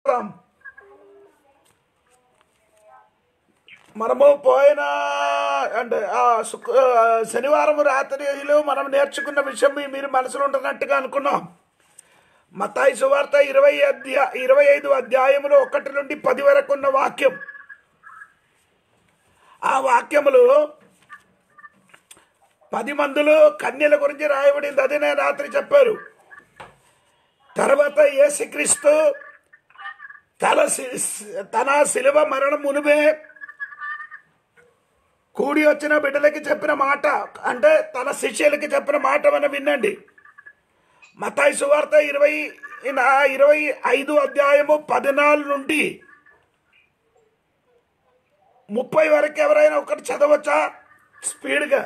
చూస్తాం మనము పోయిన అంటే ఆ శుక్ర ఆ శనివారం రాత్రిలో మనం నేర్చుకున్న విషయం మీ- మీరు మనసులో ఉంటున్నట్టుగా అనుకున్నాం మతాయి సువార్త ఇరవై అధ్యా ఇరవై ఐదు అధ్యాయములు ఒకటి నుండి పది వరకు ఉన్న వాక్యం ఆ వాక్యములు పది మందులు కన్యల గురించి రాయబడింది అది నేను రాత్రి చెప్పారు తర్వాత యేసుక్రీస్తు తన సి- తన శిలువ మరణం మునిపే కూడి వచ్చిన బిడ్డలకి చెప్పిన మాట అంటే తన శిష్యులకి చెప్పిన మాట మనం వినండి మతాయి సువార్త ఇరవై నా- ఇరవై ఐదు అధ్యాయము పద్నాలుగు నుండి ముప్పై వరకు ఎవరైనా ఒకటి చదవచ్చా స్పీడ్గా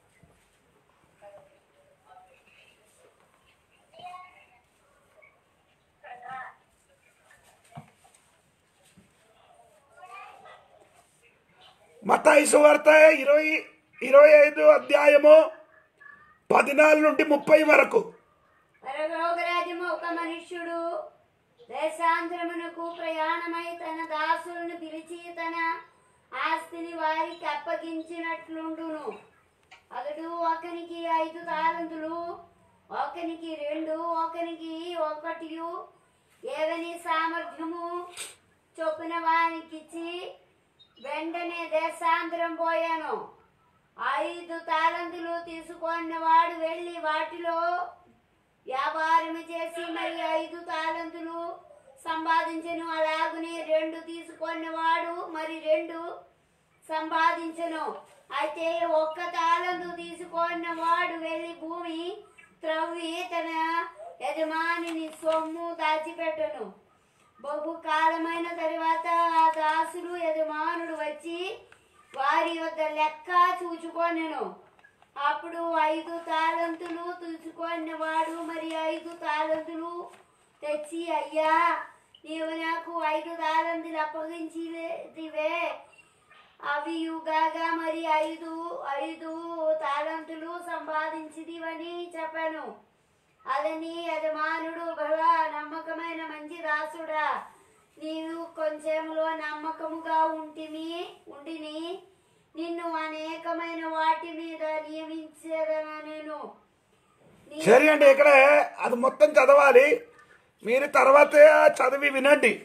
మతాయి సువార్త ఇరవై ఇరవై ఐదు అధ్యాయము పద్నాలుగు నుండి ముప్పై వరకు పరలోకరాజ్యము ఒక మనుష్యుడు దేశాంతరమునకు ప్రయాణమై తన దాసులను పిలిచి తన ఆస్తిని వారికి అప్పగించినట్లుండును అతడు ఒకనికి ఐదు తాళంతులు ఒకనికి రెండు ఒకనికి ఒకటి ఏవని సామర్థ్యము చొప్పున వానికిచ్చి వెంటనే దేశాంతరం పోయాను ఐదు తాళంతులు తీసుకున్న వాడు వెళ్ళి వాటిలో వ్యాపారం చేసి మరి ఐదు తాళంతులు సంపాదించను అలాగునే రెండు తీసుకున్నవాడు మరి రెండు సంపాదించను అయితే ఒక్క తాళంతు తీసుకున్న వాడు వెళ్ళి భూమి త్రవ్వి తన యజమానిని సొమ్ము దాచిపెట్టను బహుకాలమైన తరువాత ఆ దాసుడు యజమానుడు వచ్చి వారి యొద్ద లెక్క చూచుకొనెను అప్పుడు ఐదు తాళంతులు తీసుకున్నవాడు మరి ఐదు తాళంతులు తెచ్చి అయ్యా నీవు నాకు ఐదు తాళంతులు అప్పగించివే అవి యుగాగా మరి ఐదు ఐదు తాళంతులు సంపాదించిదివని చెప్పాను అదని యజమానుడు బహుళ నమ్మకమైన మంచి దాసుడా నీవు కొంచెంలో నమ్మకముగా ఉంటిమి ఉంటిని నిన్ను అనేకమైన వాటి మీద నియమించేదన నేను నీ- సరే అండి ఇక్కడ అది మొత్తం చదవాలి మీరు తర్వాత చదివి వినండి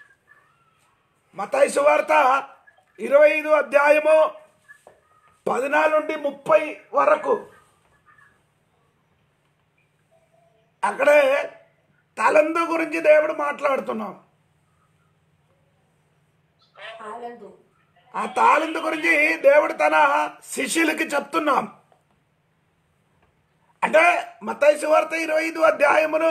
మతాయి సువార్త ఇరవై ఐదు అధ్యాయము పద్నాలుగు నుండి ముప్పై వరకు అక్కడే తలందు గురించి దేవుడు మాట్లాడుతున్నాం తాళంతు ఆ తాళిందు గురించి దేవుడు తన శిష్యులకి చెప్తున్నాం అంటే మతాయి సువార్త ఇరవై ఐదు అధ్యాయములు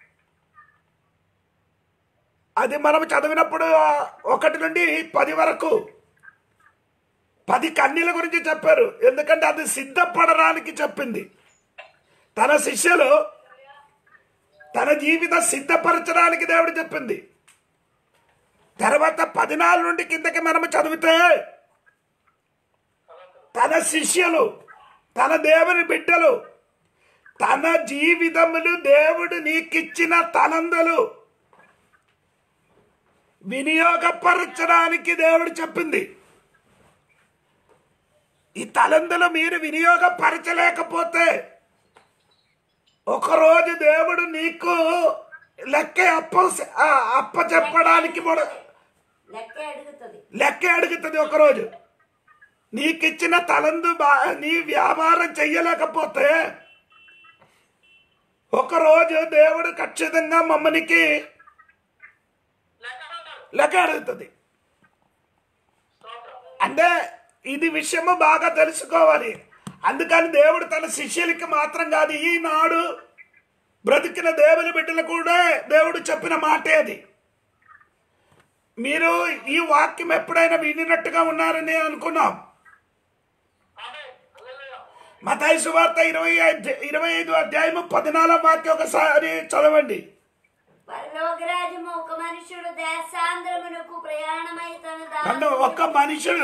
అది మనం చదివినప్పుడు ఆ ఒకటి నుండి పది వరకు పది కన్నీల గురించి చెప్పారు ఎందుకంటే అది సిద్ధపడడానికి చెప్పింది తన శిష్యులు తన జీవితం సిద్ధపరచడానికి దేవుడు చెప్పింది తర్వాత పద్నాలుగు నుండి కిందకి మనము చదివితే తన శిష్యులు తన దేవుని బిడ్డలు తన జీవితములు దేవుడు నీకిచ్చిన తలందలు వినియోగపరచడానికి దేవుడు చెప్పింది ఈ తలందులు మీరు వినియోగపరచలేకపోతే ఒకరోజు దేవుడు నీకు లెక్క అప్ప అప్ప చెప్పడానికి మొడ లెక్క అడుగుతుంది లెక్క అడుగుతుంది ఒకరోజు నీకిచ్చిన తలందు బా నీ వ్యాపారం చెయ్యలేకపోతే ఒకరోజు దేవుడు ఖచ్చితంగా మమ్మనికి లెక్క అడుగుతుంది అంటే ఇది విషయము బాగా తెలుసుకోవాలి అందుకని దేవుడు తన శిష్యులకి మాత్రం కాదు ఈనాడు బ్రతికిన దేవుని బిడ్డలు కూడా దేవుడు చెప్పిన మాటే అది మీరు ఈ వాక్యం ఎప్పుడైనా వినినట్టుగా ఉన్నారని అనుకున్నాం మతాయి సువార్త ఇరవై ఐదు ఇరవై ఐదు అధ్యాయము పద్నాలుగు వాక్యం ఒకసారి చదవండి పరలోకరాజ్యము ఒక మనుషుడు దేశాంతరమునకు ప్రయాణమై తన అంటే దాసు ఒక్క మనుషుడు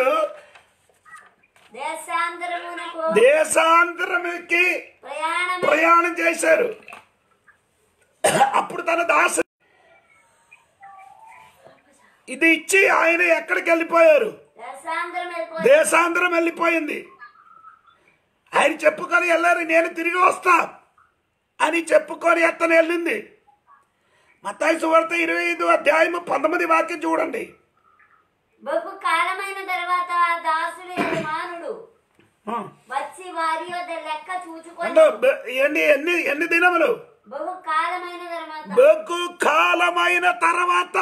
దేశాంతరమునకు దేశాంతరముకి ప్రయాణమై ప్రయాణం చేశారు అప్పుడు తన దాసు ఇది ఇచ్చి ఆయన ఎక్కడికి వెళ్ళిపోయారు దశాంతరం వెళ్ళిపోయి దేశాంతరం వెళ్ళిపోయింది ఆయన చెప్పుకొని వెళ్ళారు నేను తిరిగి వస్తా అని చెప్పుకొని ఎత్తన వెళ్ళింది మత్తాయి సువార్త ఇరవై ఐదు అధ్యాయము పంతొమ్మిది వాక్యం చూడండి బహు కాలమైన తర్వాత ఆ దాసుడు యజమానుడు ఆ. వచ్చి వారి వద్ద లెక్క చూచుకొని అంటే బ- ఎన్ని ఎన్ని ఎన్ని దినములు బహు కాలమైన తర్వాత బహు కాలమైన తర్వాత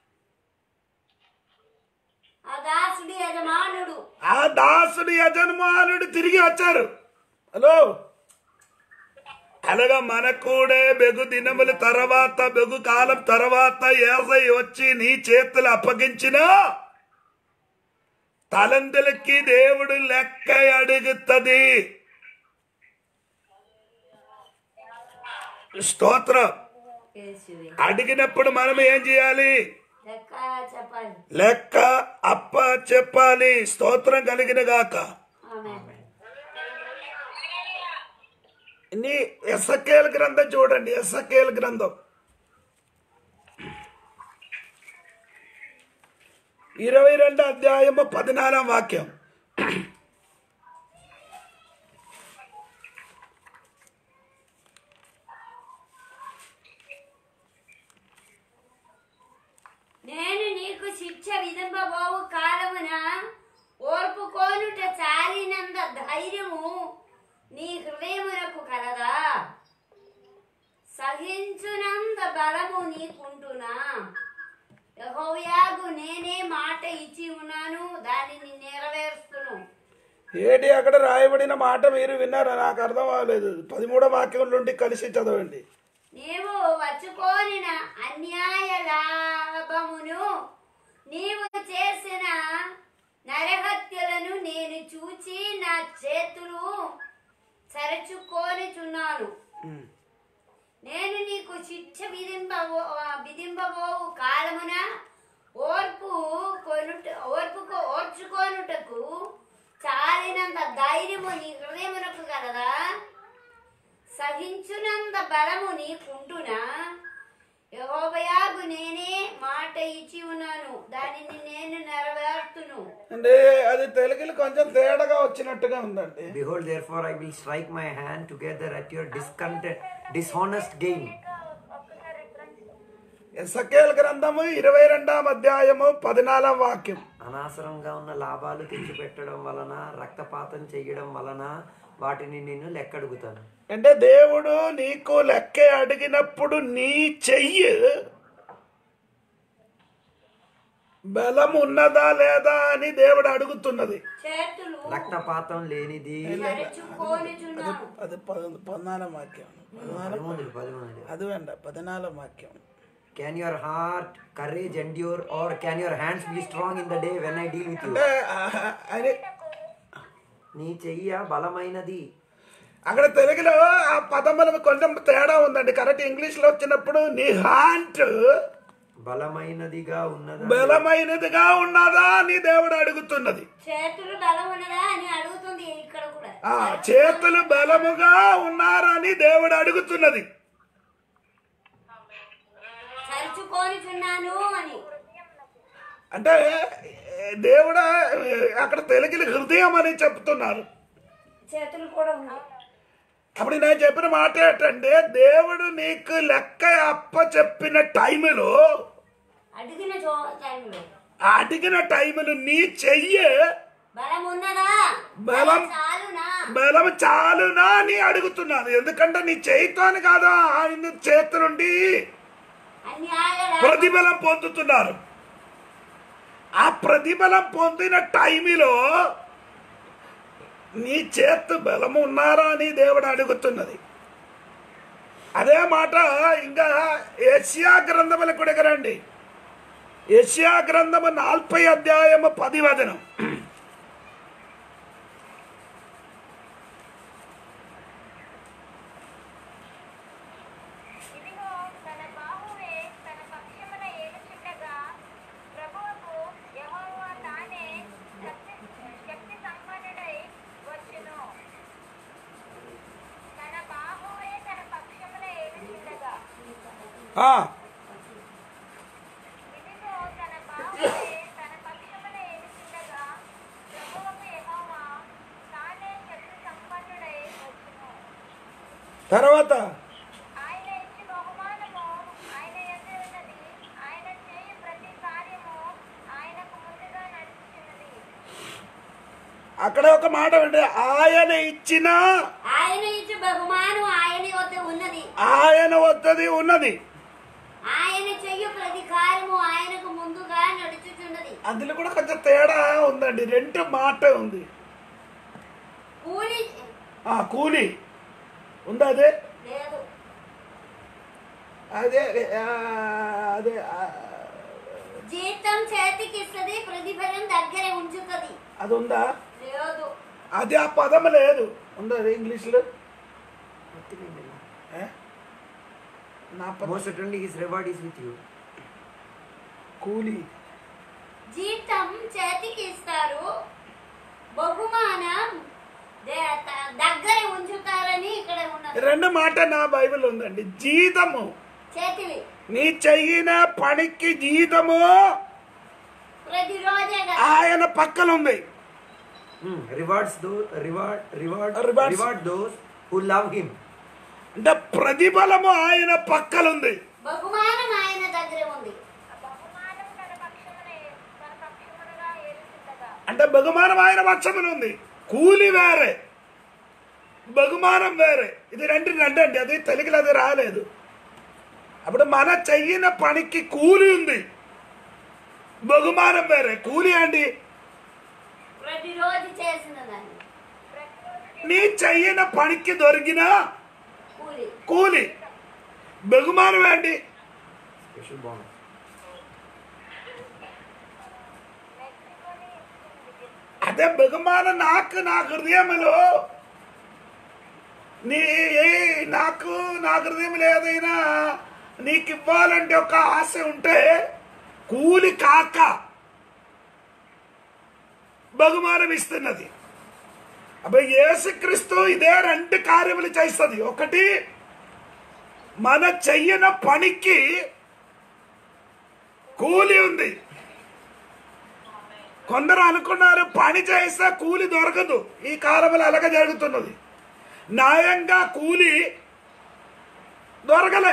ఆ దాసుడి యజమానుడు ఆ దాసుడి యజమానుడు తిరిగి వచ్చారు హలో అలాగా మనకు కూడా బెగు దినముల తర్వాత బెగు కాలం తర్వాత ఏసై వచ్చి నీ చేతులు అప్పగించిన తలంతులకి దేవుడు లెక్క అడుగుతుంది స్తోత్రం యేసువే. అడిగినప్పుడు మనం ఏం చేయాలి లెక్క చెప్పాలి లెక్క అప్ప చెప్పాలి స్తోత్రం కలిగిన గాక ఆమె ఇన్ని ఎస్సకేల్ గ్రంథం చూడండి ఎస్సకేల్ గ్రంథం ఇరవై రెండు అధ్యాయము పదినాలం వాక్యం నేను నీకు శిక్ష విధింపబోవు కాలమున ఓర్పుకోనుట చాలినంత ధైర్యము నీ హృదయమునకు కలదా సహించునంత బలము నీకుంటున్నా యెహోవాకు నేనే మాట ఇచ్చి ఉన్నాను దానిని నెరవేరుస్తును ఏటి అక్కడ రాయబడిన మాట మీరు విన్నారా నాకు అర్థం అవ్వలేదు పదిమూడో వాక్యం నుండి కలిసి చదవండి నీవు వచ్చుకోనిన అన్యాయ లాభమును నీవు చేసిన నరహత్యలను నేను చూచి నా చేతులు సరచుకోనిచున్నాను నేను నీకు శిక్ష విధింపబో విధింపబోవు కాలమున ఓర్పు కొనుట ఓర్పుకు ఓర్చుకోనుటకు చాలినంత ధైర్యము నీ హృదయమునకు కలదా సహించునంత బలము నీకుంటునా యెహోవాకు నేనే మాట ఇచ్చి ఉన్నాను దానిని నేను నెరవేర్తును అంటే అది తెలుగులో కొంచెం తేడాగా వచ్చినట్టుగా ఉందండి Behold, therefore, I will strike my hand together at your discontent, dishonest gain. ఎస్సకేల్ గ్రంథము ఇరవై రెండాం అధ్యాయము పదినాలం వాక్యం అనవసరంగా ఉన్న లాభాలు తెచ్చిపెట్టడం వలన రక్తపాతం చేయడం వలన వాటిని నేను లెక్కడుగుతాను అంటే దేవుడు నీకు లెక్క అడిగినప్పుడు నీ చెయ్యి బలం ఉన్నదా లేదా అని దేవుడు అడుగుతున్నది చేతులు రక్తపాతం లేనిది సరచుకోనిచున్నాను అది పద్నాలుగు వాక్యం పదమూడు పదమూడు అది వెంట పద్నాలుగు వాక్యం Can your heart courage endure or can your hands be strong in the day when I deal with you? అంటే ఆ, అది నీ చెయ్య బలమైనది అక్కడ తెలుగులో ఆ పదములు కొంచెం తేడా ఉందండి కరెక్ట్ ఇంగ్లీష్ లో వచ్చినప్పుడు నీ హాంట్ బలమైనదిగా ఉన్నదా బలమైనదిగా ఉన్నదా అని దేవుడు అడుగుతున్నది చేతులు బలం ఉన్నదా అని అడుగుతుంది ఇక్కడ కూడా ఆ చేతులు బలముగా ఉన్నారని దేవుడు అడుగుతున్నది సరుచుకోనిచున్నాను అని అంటే దేవుడు అక్కడ తెలుగులో హృదయం అని చెప్తున్నారు చేతులు కూడా ఉన్నాయి అప్పుడు నేను చెప్పిన మాట ఏంటంటే దేవుడు నీకు లెక్క అప్ప చెప్పిన టైములో అడిగిన చో టైంలో ఆ అడిగిన టైములు నీ చెయ్యి బలం ఉన్నదా బలం చాలునా బలం చాలునా అని అడుగుతున్నాను ఎందుకంటే నీ చేయితోని కాదా ఆయన చేతి నుండి అన్యాయ ప్రతిఫలం పొందుతున్నారు ఆ ప్రతిఫలం పొందిన టైములో నీ చేతు బలం ఉన్నారా అని దేవుడు అడుగుతున్నది అదే మాట ఇంకా ఏషియా గ్రంథముల కూడా రండి ఏషియా గ్రంథము నలభై అధ్యాయము పది వదనం ఇదిగో తన బాహువే తన పక్షమున ఏలుచుండగా ప్రభువుకు యెహోవా తానే శక్తి శక్తి సంపన్నుడై వచ్చును తన బాహువే తన పక్షమున ఏలుచుండగా ఆ, ఇదిగో తన బాహు తర్వాత ఆయన ఇచ్చి బహుమానము ఆయన ఎదురు ఉన్నది ఆయన చేయు ప్రతి కార్యము ఆయనకు ముందుగా నడుచుచున్నది అక్కడ ఒక మాట అంటే ఆయన ఇచ్చిన ఆయన ఇచ్చి బహుమానం ఆయన వద్ద ఉన్నది ఆయన వద్దది ఉన్నది ఆయన చెయ్యు ప్రతి కార్యము ఆయనకు ముందుగా నడుచుచున్నది అందులో కూడా కొంచెం తేడా ఉందండి రెండు మాట ఉంది కూలి ఆ కూలి ఉందా అదే లేదు అదే ఆ, అదే ఆ, జీతం చేతికి ఇస్తుంది ప్రతిఫలం దగ్గర ఉంచుతుంది అది ఉందా లేదు అది ఆ పదం లేదు ఉందా అది ఇంగ్లీష్లో ఏ? నా పదం మోస్ట్ అటెండ్లీ his reward is with you కూలి జీతం చేతికి ఇస్తారు బహుమానం దే- త- దగ్గర ఉంచుతారని ఇక్కడ ఉన్నది రెండు మాట నా బైబిల్ ఉందండి జీతము చేతివి నీ చెయ్యిన పనికి జీతము ప్రతిరోజే కదా ఆయన పక్కన ఉంది rewards those reward reward Rewards. Reward those who love him అంటే ప్రతిఫలము ఆయన పక్కన ఉంది బహుమానం ఆయన దగ్గర ఉంది ఆ బహుమానం తన పక్షమునే తన పక్షములుగా ఏలుచుండగా అంటే బహుమానం ఆయన పక్షమున ఉంది కూలి వేరే బహుమానం వేరే ఇది రెండు రెండు అండి అది తెలుగులో అది రాలేదు అప్పుడు మన చెయ్యిన పనికి కూలి ఉంది బహుమానం వేరే కూలి అండి ప్రతిరోజు చేసిన దాన్ని నీ చెయ్యిన పనికి దొరికిన కూలి కూలి బహుమానం అండి స్పెషల్ బోనస్ అదే బహుమానం నాకు నా హృదయములో నీ నాకు నా హృదయంలో ఏదైనా నీకు ఇవ్వాలంటే ఒక ఆశ ఉంటే కూలి కాక బహుమానం ఇస్తున్నది అబ్బాయి యేసుక్రీస్తు ఇదే రెండు కార్యములు చేస్తుంది ఒకటి మన చెయ్యన పనికి కూలి ఉంది కొందరు అనుకున్నారు పని చేస్తే కూలి దొరకదు ఈ కాలంలో అలాగే జరుగుతున్నది న్యాయంగా కూలి దొరకలే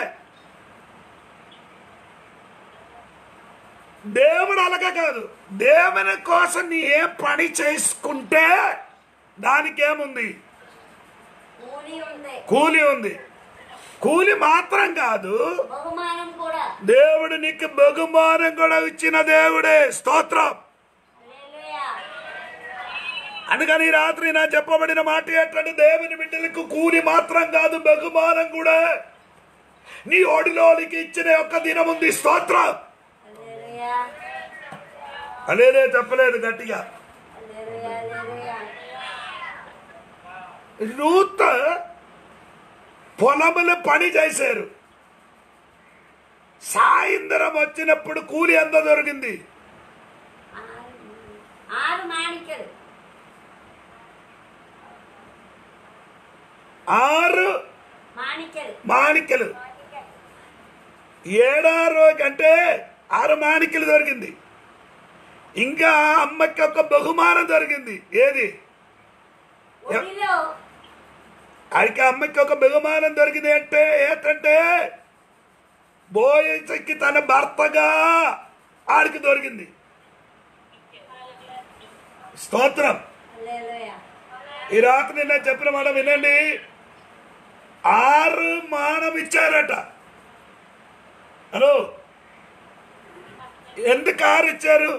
దేవుడు అలాగే కాదు దేవుని కోసం నీ ఏ పని చేసుకుంటే దానికి ఏముంది కూలి ఉంది కూలి ఉంది కూలి మాత్రం కాదు బహుమానం కూడా దేవుడు నీకు బహుమానం కూడా ఇచ్చిన దేవుడే స్తోత్రం హల్లెలూయా. అందుకని ఈ రాత్రి నా చెప్పబడిన మాట ఏంటంటే దేవుని బిడ్డలకు కూలి మాత్రం కాదు బహుమానం కూడా నీ ఒడిలోనికి ఇచ్చిన యొక్క దినం ఉంది స్తోత్రం హల్లెలూయా. అలేదే చెప్పలేదు గట్టిగా హల్లెలూయా, హల్లెలూయా. రూత్ పొలములు పని చేశారు సాయంత్రం వచ్చినప్పుడు కూలి ఎంత దొరికింది ఆరు- ఆరు మాణిక్యలు ఆరు మాణిక్యలు మాణిక్యలు ఏడా రోజు అంటే ఆరు మాణిక్యలు దొరికింది ఇంకా అమ్మకి ఒక బహుమానం దొరికింది ఏది ఒడిలో ఆడికి అమ్మకి ఒక బహుమానం దొరికింది అంటే ఏంటంటే బోయకి తన భర్తగా ఆడికి దొరికింది స్తోత్రం హల్లెలూయా. ఈ రాత్రి నేను చెప్పిన మాట వినండి ఆరు మానం ఇచ్చారట హలో ఎందుకు ఆరు ఇచ్చారు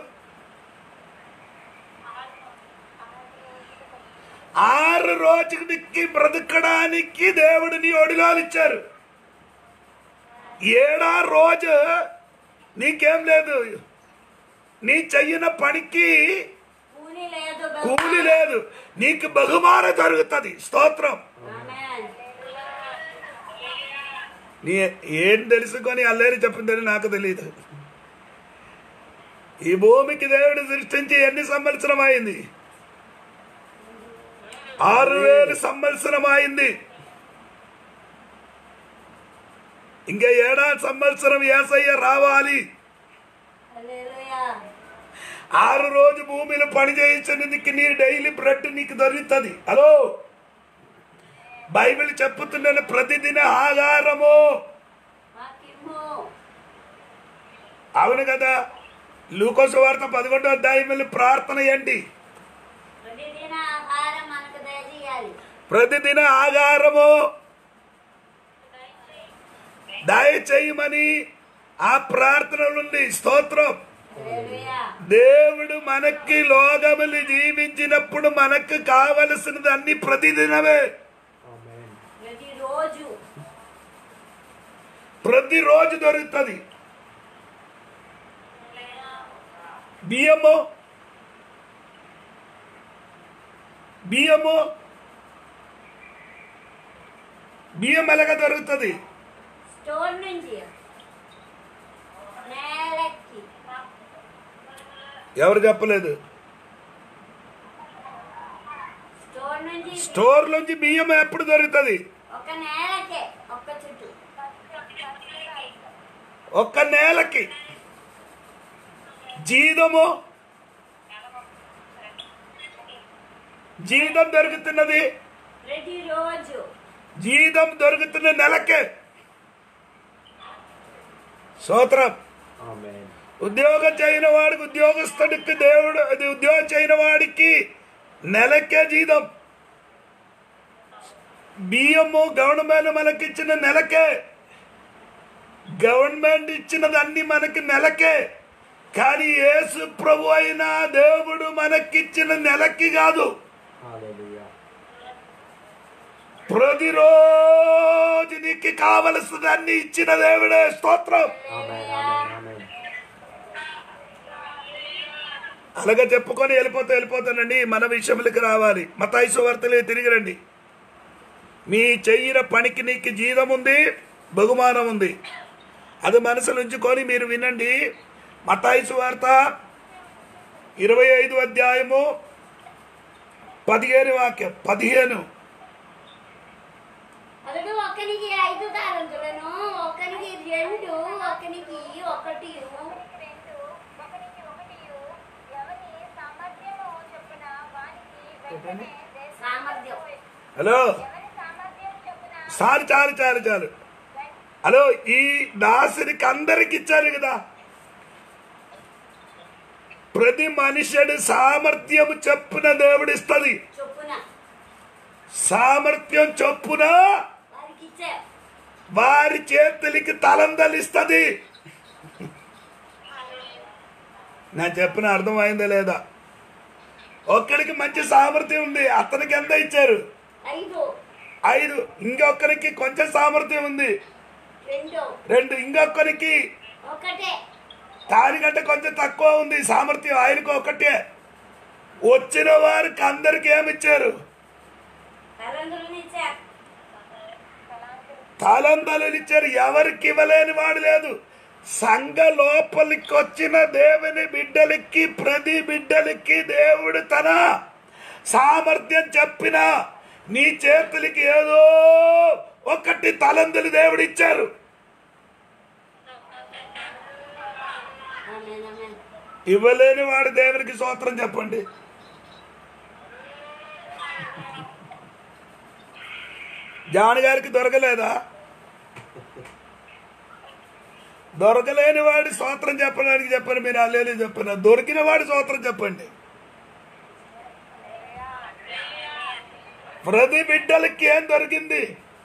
ఆరు రోజుకి బ్రతకడానికి దేవుడు నీ ఒడిలాలు ఇచ్చారు ఏడా రోజు నీకేం లేదు నీ చెయ్యిన పనికి కూలి లేదు కూలి లేదు నీకు బహుమానం జరుగుతుంది స్తోత్రం ఆమేన్. నీ ఏం తెలుసుకొని అల్లేరి చెప్పిందని నాకు తెలియదు ఈ భూమికి దేవుడు సృష్టించి ఎన్ని సంవత్సరం అయింది ఆరు వేలు సంవత్సరం అయింది ఇంకా ఏడాది సంవత్సరం ఏసయ్య రావాలి హల్లెలూయా. ఆరు రోజు భూమిలో పని చేయించినందుకు నీ డైలీ బ్రెడ్ నీకు దొరుకుతుంది హలో బైబిల్ చెప్పుతున్న ప్రతిదిన ఆధారము మాకిమ్ము అవును కదా లూకోసు వార్త పదకొండో అధ్యాయం ప్రార్థన ఏంటి ప్రతిదిన ఆహారం మనకు దయచేయాలి ప్రతిదిన ఆధారము దయచేయమని ఆ ప్రార్థన నుండి స్తోత్రం హల్లెలూయా దేవుడు మనకి లోకములు జీవించినప్పుడు మనకు కావలసినది అన్ని ప్రతిదినమే ఆమేన్ ప్రతిరోజు ప్రతిరోజు దొరుకుతుంది బియ్యము బియ్యము బియ్యం ఎలాగ దొరుకుతుంది స్టోర్ నుంచి నేలకి ఎవరు చెప్పలేదు స్టోర్ నుంచి స్టోర్ నుంచి బియ్యం ఎప్పుడు దొరుకుతుంది ఒక నేలకే ఒక్క చుట్టూ ఒక్క నేలకి జీతము జీతం దొరుకుతున్నది ప్రతిరోజు జీతం దొరుకుతున్న నెలకే సూత్రం ఆమేన్ ఉద్యోగం చేయని వాడికి ఉద్యోగస్తుడికి దేవుడు అది ఉద్యోగం చేయని వాడికి నెలకే జీతం బియ్యము గవర్నమెంట్ మనకి ఇచ్చిన నెలకే గవర్నమెంట్ ఇచ్చినది అన్ని మనకి నెలకే కానీ యేసు ప్రభు అయిన దేవుడు మనకిచ్చిన నెలకి కాదు హల్లెలూయా ప్రతిరోజు నీకు కావలసిన అన్ని ఇచ్చిన దేవుడే స్తోత్రం ఆమేన్ ఆమేన్ ఆమేన్ అలాగే చెప్పుకొని వెళ్ళిపోతే వెళ్ళిపోతానండి మన విషయములకి రావాలి మతాయి సువార్తలే తిరిగి రండి మీ చెయ్యిన పనికి నీకు జీతం ఉంది బహుమానం ఉంది అది మనసులో ఉంచుకొని మీరు వినండి మతాయి సువార్త ఇరవై ఐదు అధ్యాయము పదిహేను వాక్యం పదిహేను అతడు ఒకనికి ఐదు తారంతులను ఒకనికి రెండు ఒకనికి ఒకటి ఒకనికి రెండు ఒకనికి ఒకటియు ఎవని సామర్థ్యము చొప్పున వానికి వెంటనే దేశం సామర్థ్యం హలో ఎవరి సామర్థ్యం చొప్పున చాలు చాలు చాలు చాలు హలో ఈ దాసునికి అందరికి ఇచ్చారు కదా ప్రతి మనుషుడు సామర్థ్యం చొప్పున దేవుడు ఇస్తుంది చొప్పున సామర్థ్యం చొప్పున వారికి ఇచ్చారు వారి చేతులకి తలందలిస్తుంది నేను చెప్పిన అర్థమైందా లేదా ఒక్కడికి మంచి సామర్థ్యం ఉంది అతనికి ఎంత ఇచ్చారు ఐదు ఐదు ఇంకొకరికి కొంచెం సామర్థ్యం ఉంది రెండు రెండు ఇంకొకరికి ఒకటే దానికంటే కొంచెం తక్కువ ఉంది సామర్థ్యం ఆయనకు ఒకటే వచ్చిన వారికి అందరికి ఏమి ఇచ్చారు తలంతులను ఇచ్చారు తలందలు ఇచ్చారు ఎవరికి ఇవ్వలేని వాడు లేదు సంఘ లోపలికి వచ్చిన దేవుని బిడ్డలకి ప్రతి బిడ్డలకి దేవుడు తన సామర్థ్యం చెప్పిన నీ చేతులకి ఏదో ఒకటి తలందులు దేవుడు ఇచ్చారు ఆమేన్ ఆమేన్ ఇవ్వలేని వాడు దేవునికి స్తోత్రం చెప్పండి జాన్ గారికి దొరకలేదా దొరకలేని వాడి స్తోత్రం చెప్పడానికి చెప్పండి మీరు అల్లేని చెప్పండి దొరికిన వాడి స్తోత్రం చెప్పండి ప్రతి బిడ్డలకి ఏం దొరికింది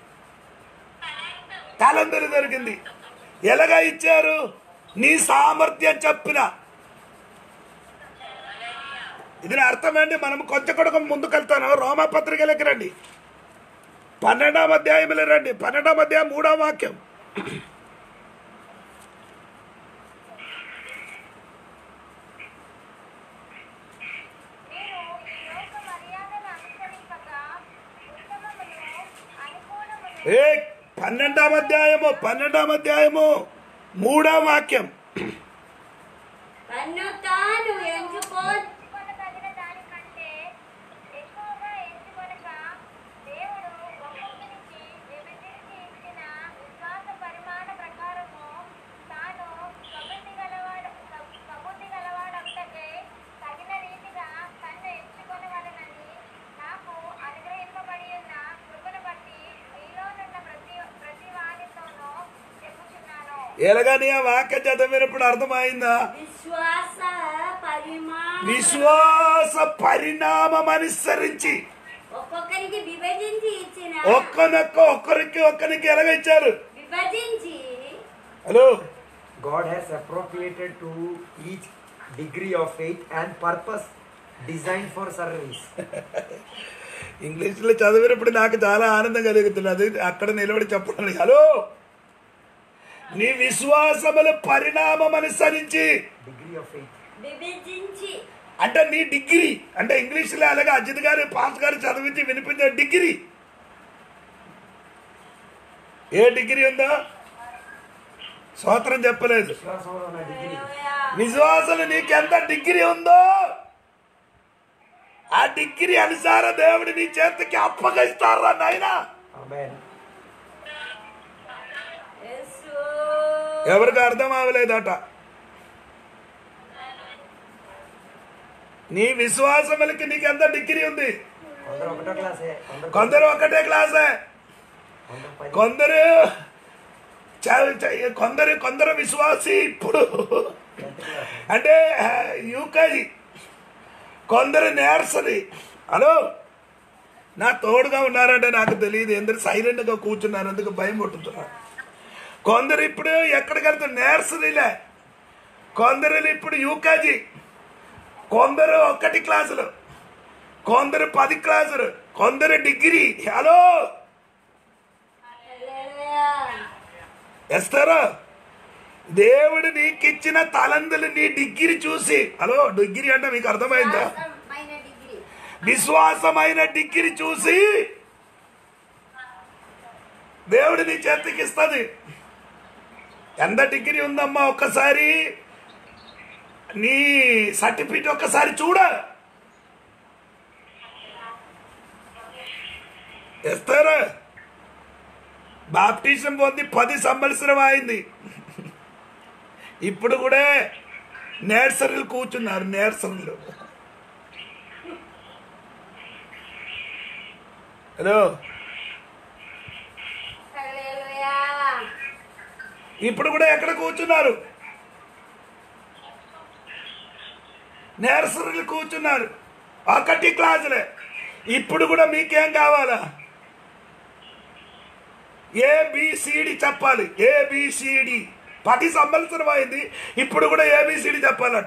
తలందరి దొరికింది ఎలాగా ఇచ్చారు నీ సామర్థ్యం చెప్పిన ఇది నా అర్థమండి మనం కొంచెం కొడుకు ముందుకెళ్తాను రోమపత్రికలకి రండి పన్నెండాం అధ్యాయంలో రండి పన్నెండాం అధ్యాయం మూడో వాక్యం మీరు ఈ లోక మర్యాదను అనుసరింపక ఉత్తమమును అనుకూలమును ఏ పన్నెండాం అధ్యాయము పన్నెండాం అధ్యాయము మూడో వాక్యం తన్ను తాను ఎంచుకో ఎంచుకొనదగిన దానికంటే ఎక్కువగా ఎంచుకొనక దేవుడు ఒక్కొక్కరికి విభజించి ఇచ్చిన విశ్వాస పరిమాణ ప్రకారము తాను కబుద్ధి గలవాడు కబుద్ధి గలవాడంతకే తగిన రీతిగా తన్ను ఎంచుకొనవలనని నాకు అనుగ్రహింపబడి ఉన్న కృపను బట్టి ఎలాగని ఆ వాక్యం చదివినప్పుడు అర్థమైందా విశ్వాస పరిమాణ విశ్వాస పరిణామం అనుసరించి ఒక్కొక్కరికి విభజించి ఇచ్చిన ఒక్కనొక్క ఒక్కరికి ఒక్కరికి ఎలాగ ఇచ్చారు విభజించి hello God has appropriated to each degree of faith and purpose designed for service. ఇంగ్లీష్లో చదివినప్పుడు నాకు చాలా ఆనందం కలుగుతున్నది అక్కడ నిలబడి చెప్పడం హలో నీ విశ్వాసముల పరిణామం అనుసరించి Degree of faith. విభజించి అంటే నీ డిగ్రీ అంటే ఇంగ్లీష్లో అలాగే అజిత్ గారు పాస్ గారు చదివించి వినిపించే డిగ్రీ ఏ డిగ్రీ ఉందా స్వాతంత్రం చెప్పలేదు విశ్వాసంలో ఉన్న డిగ్రీ విశ్వాసంలో నీకెంత డిగ్రీ ఉందో ఆ డిగ్రీ అనుసార దేవుడు నీ చేతికి అప్పగిస్తారా నాయనా ఆమేన్ యేసు ఎవరికి అర్థం అవ్వలేదట నీ విశ్వాసములకి నీకు ఎంత డిగ్రీ ఉంది కొందరు ఒకటో క్లాసే కొందరు కొందరు ఒకటే క్లాసే కొందరు పది కొందరు చ- చ- కొందరు కొందరు విశ్వాసి ఇప్పుడు టెన్త్ క్లాస్ అంటే యూకేజీ కొందరు నేర్సరీ హలో నా తోడుగా ఉన్నారంటే నాకు తెలియదు ఎందుకు సైలెంట్గా కూర్చున్నారు ఎందుకు భయం పుట్టుతున్నారు కొందరు ఇప్పుడు ఎక్కడికి వెళ్తారు నేర్సరీలే కొందరు ఇప్పుడు యూకేజీ కొందరు ఒకటి క్లాసులు కొందరు పది క్లాసులు కొందరు డిగ్రీ హలో హల్లెలూయా. ఎస్తారా దేవుడు నీకిచ్చిన తలందులు నీ డిగ్రీ చూసి హలో డిగ్రీ అంటే మీకు అర్థమైందా విశ్వాసమైన డిగ్రీ విశ్వాసమైన డిగ్రీ చూసి దేవుడు నీ చేతికి ఇస్తుంది ఎంత డిగ్రీ ఉందమ్మా ఒక్కసారి నీ సర్టిఫికెట్ ఒక్కసారి చూడ ఇస్తారా బాప్టిజం పొంది పది సంవత్సరం అయింది ఇప్పుడు కూడా నేర్సరీలు కూర్చున్నారు నేర్సరీలు హలో హల్లెలూయా. ఇప్పుడు కూడా ఎక్కడ కూర్చున్నారు నర్సరీలు కూర్చున్నారు ఒకటి క్లాసులే ఇప్పుడు కూడా మీకేం కావాలా ఏబిసిడి చెప్పాలి ఏబిసిడి పది సంవత్సరం అయింది ఇప్పుడు కూడా ఏబిసిడి చెప్పాలట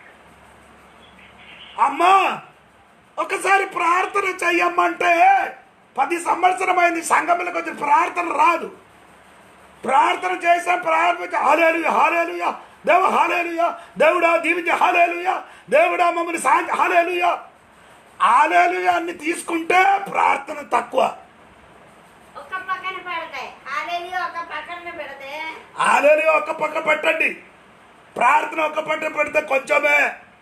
అమ్మా ఒకసారి ప్రార్థన చెయ్యమ్మంటే పది సంవత్సరం అయింది సంఘంలోకి వచ్చి ప్రార్థన రాదు ప్రార్థన చేసాం ప్రార్థన హాలేలుయ హాలేలుయ దేవ హాలేలుయ దేవుడా దీవించి హాలేలుయ దేవుడా మమ్మల్ని సాంతి హాలేలుయ హాలేలుయ అన్ని తీసుకుంటే ప్రార్థన తక్కువ ఒక పక్కన పెడతాయి హాలేలుయా ఒక పక్కన పెడితే హాలేలుయ ఒక పక్క పెట్టండి ప్రార్థన ఒక పక్క పెడితే కొంచెమే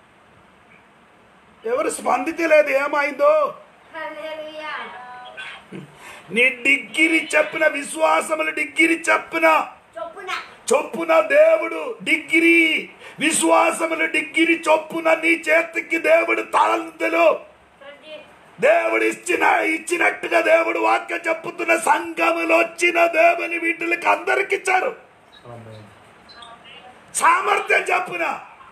ఎవరు స్పందించలేదు ఏమైందో హల్లెలూయా. నీ డిగ్రీ చెప్పిన విశ్వాసముల డిగ్రీ చెప్పిన చొప్పున చొప్పున దేవుడు డిగ్రీ విశ్వాసముల డిగ్రీ చొప్పున నీ చేతికి దేవుడు తలంతులు ప్రతి దేవుడు ఇచ్చిన ఇచ్చినట్టుగా దేవుడు వాక్యం చెప్పుతున్న సంఘములు వచ్చిన దేవుని వీటికి అందరికి ఇచ్చారు ఆమేన్ సామర్థ్యం చెప్పున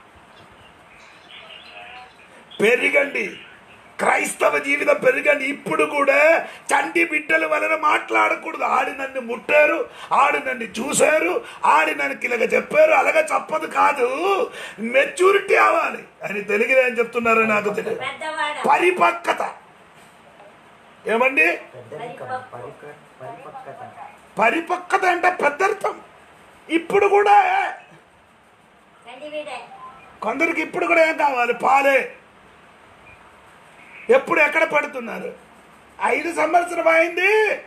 పెరగండి క్రైస్తవ జీవితం పెరగండి ఇప్పుడు కూడా చంటి బిడ్డల వలన మాట్లాడకూడదు ఆడి నన్ను ముట్టారు ఆడి నన్ను చూశారు ఆడి నన్ను ఇలాగ చెప్పారు అలాగ చెప్పదు కాదు మెచ్యూరిటీ అవ్వాలి అని తెలుగులో ఏం చెప్తున్నారో నాకు తెలియదు పెద్దవాడ పరిపక్వత ఏమండి పెద్దరికం పరిక పరిపక్వత పరిపక్వత అంటే పెద్దర్థం ఇప్పుడు కూడా కండి వీడే కొందరికి ఇప్పుడు కూడా ఏం కావాలి పాలే ఎప్పుడు ఎక్కడ పడుతున్నారు ఐదు సంవత్సరం అయింది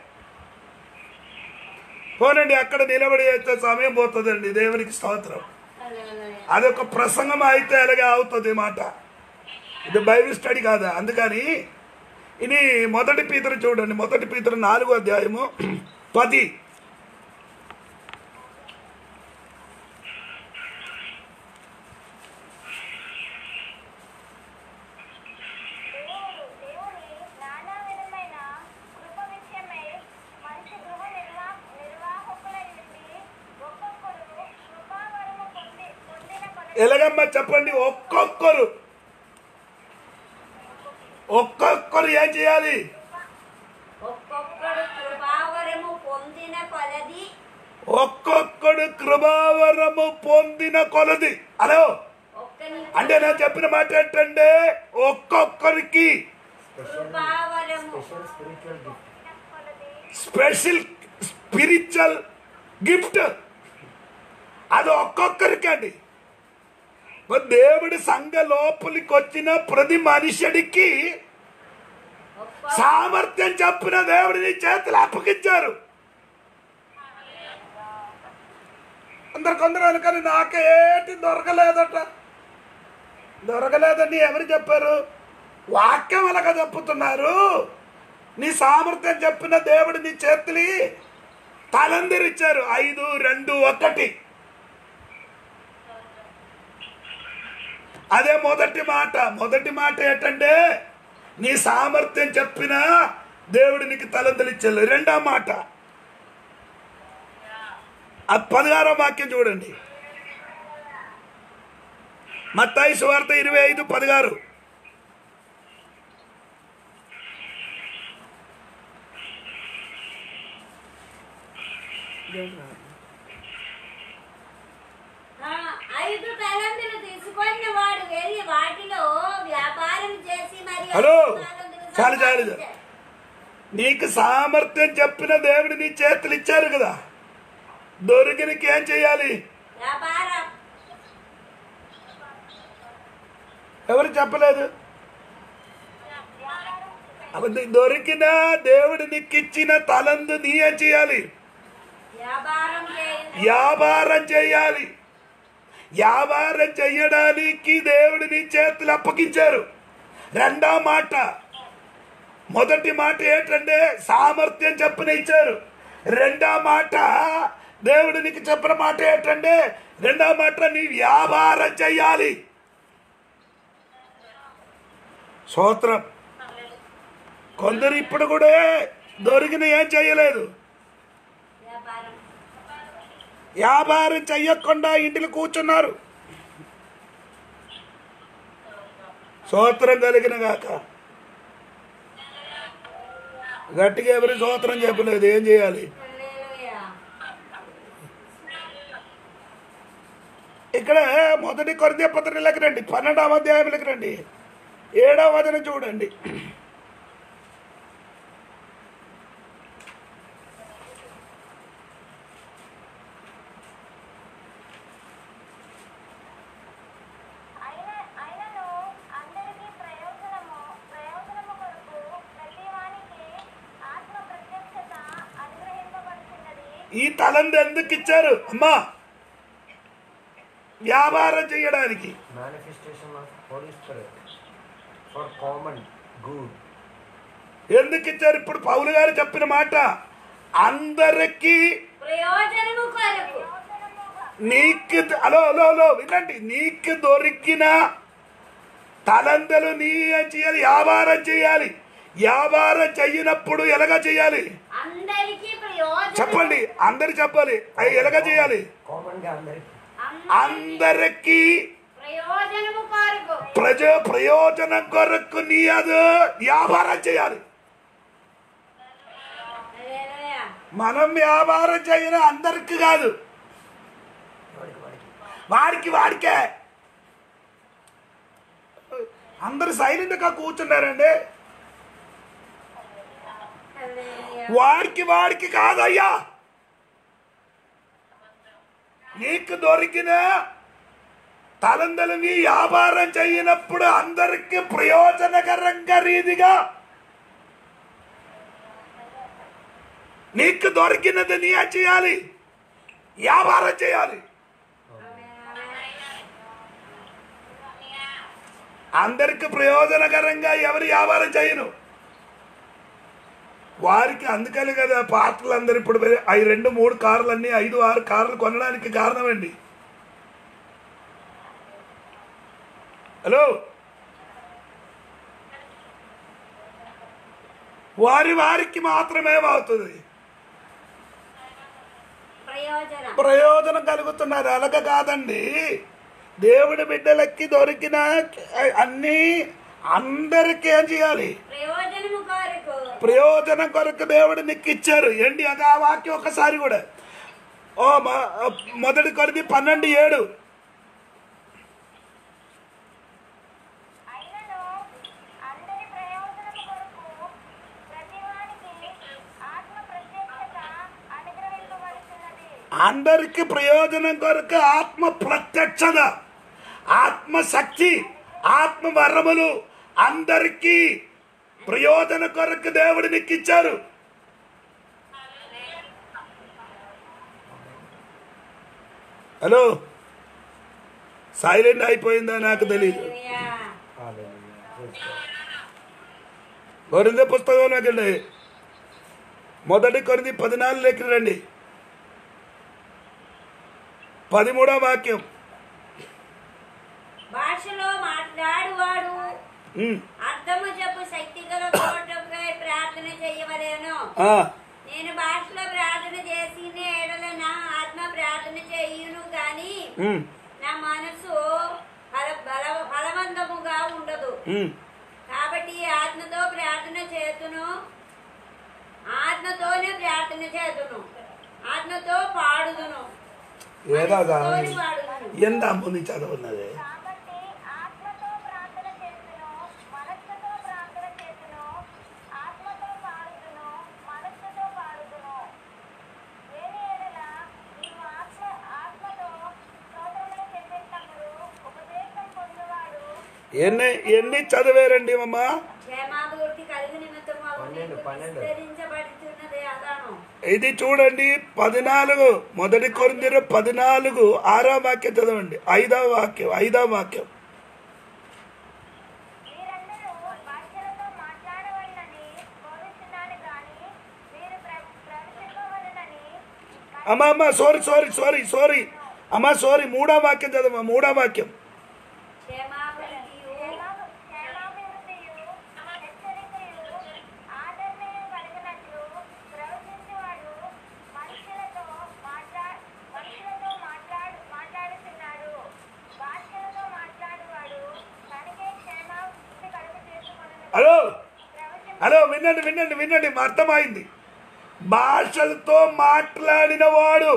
పోనండి అక్కడ నిలబడి వచ్చే సమయం పోతుందండి దేవునికి స్తోత్రం హల్లెలూయా. అదొక ప్రసంగం అయితే అలాగే అవుతుంది మాట ఇది బైబిల్ స్టడీ కాదా అందుకని ఇది మొదటి పీతరు చూడండి మొదటి పీతరు నాలుగో అధ్యాయము పది దేవుడు దేవుని నానా విధమైన కృప విషయమై మంచి గృహ నిర్వా నిర్వాహకులై ఉండి ఒక్కొక్కరు ఎలాగమ్మా చెప్పండి ఒక్కొక్కరు ఒక్కొక్కరు ఏం చేయాలి ఒక్కొక్కడు కృపావరము పొందిన కొలది ఒక్కొక్కడు కృపావరము పొందిన కొలది హలో ఒక్కని అంటే నేను చెప్పిన మాట ఏంటంటే ఒక్కొక్కరికి కృపావరము special spiritual gift special spiritual gift అది ఒక్కొక్కరికి అండి మరి దేవుడి సంఘ లోపలికి వచ్చిన ప్రతి మనుషుడికి ఒక్క సామర్థ్యం చెప్పిన దేవుడిని చేతులు అప్పగించారు అందరు కొందరు అనుకని నాకేటి దొరకలేదట దొరకలేదని ఎవరు చెప్పారు వాక్యం అలాగ చెప్పుతున్నారు నీ సామర్థ్యం చెప్పిన దేవుడు నీ చేతులి తలందిరిచ్చారు ఐదు రెండు ఒకటి అదే మొదటి మాట మొదటి మాట ఏంటంటే నీ సామర్థ్యం చెప్పిన దేవుడు నీకు తలంతలిచ్చారు రెండో మాట ఆ పదహారో వాక్యం చూడండి మత్తాయి సువార్త ఇరవై ఐదు పదహారు ఆ, ఐదు తలంతులు తీసుకొని వాడు వెళ్ళి వాటిలో వ్యాపారం చేసి మరి హలో. ఐదు తలంతులు చాలు, చాలు. సంపాదించాడు. నీకు సామర్థ్యం చెప్పిన దేవుడు నీ చేతులు ఇచ్చారు కదా దొరికినకి ఏం చేయాలి వ్యాపారం ఎవరు చెప్పలేదు అబద్ధ దొరికిన దేవుడు నీకు ఇచ్చిన తలందు నీ ఏం చేయాలి వ్యాపారం చేయండి వ్యాపారం చేయాలి వ్యాపారం చెయ్యడానికి దేవుడు నీ చేతులు అప్పగించారు రెండో మాట మొదటి మాట ఏంటంటే సామర్థ్యం చెప్పిన ఇచ్చారు రెండో మాట దేవుడు నీకు చెప్పిన మాట ఏంటంటే రెండో మాట నీ వ్యాపారం చెయ్యాలి స్తోత్రం కొందరు ఇప్పుడు కూడా దొరికిన ఏం చేయలేదు వ్యాపారం వ్యాపారం చెయ్యకుండా ఇంటిలో కూర్చున్నారు సూత్రం కలిగిన గాక గట్టిగా ఎవరి సూత్రం చెప్పలేదు ఏం చేయాలి హల్లెలూయా. ఇక్కడ మొదటి కొరత పత్రికలకు రండి పన్నెండవ అధ్యాయంలోకి రండి ఏడవ వచనం చూడండి అయిన అయినను అందరికీ ప్రయోజనము ప్రయోజనము కొరకు ప్రతివానికి ఆత్మ ప్రత్యక్షత అనుగ్రహింపబడుతున్నది ఈ తలంది ఎందుకు ఇచ్చారు అమ్మా వ్యాపారం చేయడానికి manifestation of holy spirit for common good ఎందుకు ఇచ్చారు ఇప్పుడు పౌలు గారు చెప్పిన మాట అందరికీ ప్రయోజనము కొరకు నీకు హలో హలో హలో వినండి నీకు దొరికిన తలంతలు నీ ఏం చేయాలి వ్యాపారం చేయాలి వ్యాపారం చెయ్యనప్పుడు ఎలాగ చేయాలి అందరికీ ప్రయోజనం చెప్పండి అందరు చెప్పాలి అవి ఎలాగ చేయాలి కామన్గా అందరికి అందరికీ ప్రయోజనము కొరకు ప్రజ ప్రయోజనం కొరకు నీ అది వ్యాపారం చేయాలి హల్లెలూయా. మనం వ్యాపారం చేయడం అందరికి కాదు వాడికి వాడికి వాడికి వాడికే అందరు సైలెంట్గా కూర్చున్నారండి హల్లెలూయా. వాడికి వాడికి కాదయ్యా నీకు దొరికిన తలందలని వ్యాపారం చేయనప్పుడు అందరికి ప్రయోజనకరంగా రీతిగా నీకు దొరికినది నీ ఏం చేయాలి వ్యాపారం చేయాలి అందరికి ప్రయోజనకరంగా ఎవరు వ్యాపారం చేయను వారికి అందుకని కదా పార్టీలు అందరు ఇప్పుడు అవి రెండు మూడు కార్లు అన్ని ఐదు ఆరు కార్లు కొనడానికి కారణం అండి హలో వారి వారికి మాత్రమే అవుతుంది ప్రయోజనం ప్రయోజనం కలుగుతున్నారు అలాగ కాదండి దేవుడి బిడ్డలకి దొరికిన అన్ని అందరికీ ఏం చేయాలి ప్రయోజనము కొరకు ప్రయోజనం కొరకు దేవుడు నీకు ఇచ్చారు ఏంటి అది ఆ వాక్యం ఒకసారి కూడా ఓ మ- మొదటి కొరిది పన్నెండు ఏడు అయినను అందరి ప్రయోజనం కొరకు ప్రతివానికి ఆత్మ ప్రత్యక్షత అనుగ్రహింపబడుతున్నది అందరికి ప్రయోజనం కొరకు ఆత్మ ప్రత్యక్షత ఆత్మ శక్తి ఆత్మ వరములు అందరికీ ప్రయోజన కొరకు దేవుడు నీకు ఇచ్చారు హలో సైలెంట్ అయిపోయిందా నాకు తెలియదు హల్లెలూయా. కొరింద పుస్తకంలోకి వెళ్ళి మొదటి కొరింది పద్నాలుగులోకి రండి పదిమూడో వాక్యం భాషలో మాట్లాడువాడు ఉమ్, అర్థము చెప్పు శక్తి గల కోటపై ప్రార్థన చేయవలేను ఆ, నేను భాషలో ప్రార్థన చేసి ఏడల నా ఆత్మ ప్రార్థన చేయును గాని ఉమ్, నా మనసు బల బల బలవంతముగా ఉండదు ఉమ్. కాబట్టి ఆత్మతో ప్రార్థన చేతును ఆత్మతోనే ప్రార్థన చేతును ఆత్మతో పాడుదును ఏదాగా మనసుతోని పాడుదును ఎంత ముందు చదువున్నది కాబట్టి ఆత్మతో ప్రార్థన చేస్తును మనస్సుతో ప్రార్థన చేస్తును ఆత్మతో పాడుతును మనస్సుతో పాడుతును వేరే ఎడల నీవు ఆత్మ ఆత్మతో స్తోత్రములు చెల్లించినప్పుడు ఉపదేశం పొందువాడు ఎన్ని ఎన్ని చదివారండి అమ్మ క్షేమాభివృద్ధి కలిగి నిమిత్తము పన్నెండు, పన్నెండు. విస్తరించబడుతున్నదే అదాను ఇది చూడండి పద్నాలుగు మొదటి కొరిందిరు పద్నాలుగు ఆరో వాక్యం చదవండి ఐదో వాక్యం ఐదో వాక్యం మీరందరూ భాషలతో మాట్లాడవలనని బోధిస్తున్నాను కానీ మీరు ప్ర- ప్రవచింపవలనని అమ్మ అమ్మ సారీ సారీ సారీ సారీ అమ్మ సారీ మూడో వాక్యం చదవ మూడో వాక్యం క్షేమాభివృద్ధియు క్షేమాభి- క్షేమాభివృద్ధియు, హెచ్చరికయు, ఆదరణయు కలిగినట్లు ప్రవచించువాడు మనుషులతో మాట్లా- మనుషులతో మాట్లాడు మాట్లాడుతున్నాడు భాషలతో మాట్లాడువాడు తనకే క్షేమాభివృద్ధి కలుగు చేసుకొనును హలో ప్రవచించు హలో వినండి వినండి వినండి మా అర్థమైంది భాషలతో మాట్లాడిన వాడు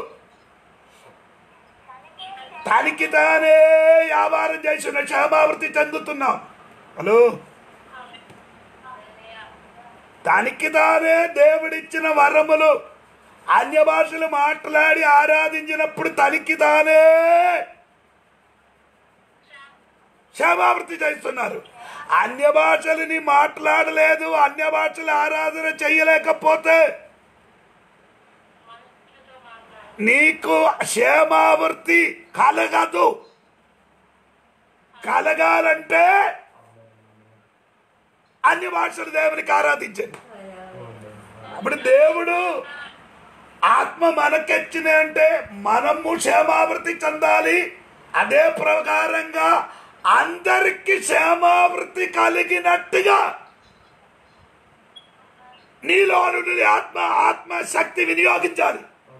తనకి తానే వ్యాపారం చేసిన క్షేమావృతి చెందుతున్నాం హలో తనకి తానే దేవుడిచ్చిన వరములు అన్య భాషలు మాట్లాడి ఆరాధించినప్పుడు తనకి తానే క్షేమావృతి చేస్తున్నారు అన్య భాషలని మాట్లాడలేదు అన్య భాషలు ఆరాధన చేయలేకపోతే నీకు క్షేమావృతి కలగదు కలగాలంటే అన్ని భాషలు దేవునికి ఆరాధించండి అప్పుడు దేవుడు ఆత్మ మనకెచ్చిన అంటే మనము క్షేమావృతి చెందాలి అదే ప్రకారంగా అందరికి క్షేమావృతి కలిగినట్టుగా నీలో నుండి ఆత్మ ఆత్మ శక్తి వినియోగించాలి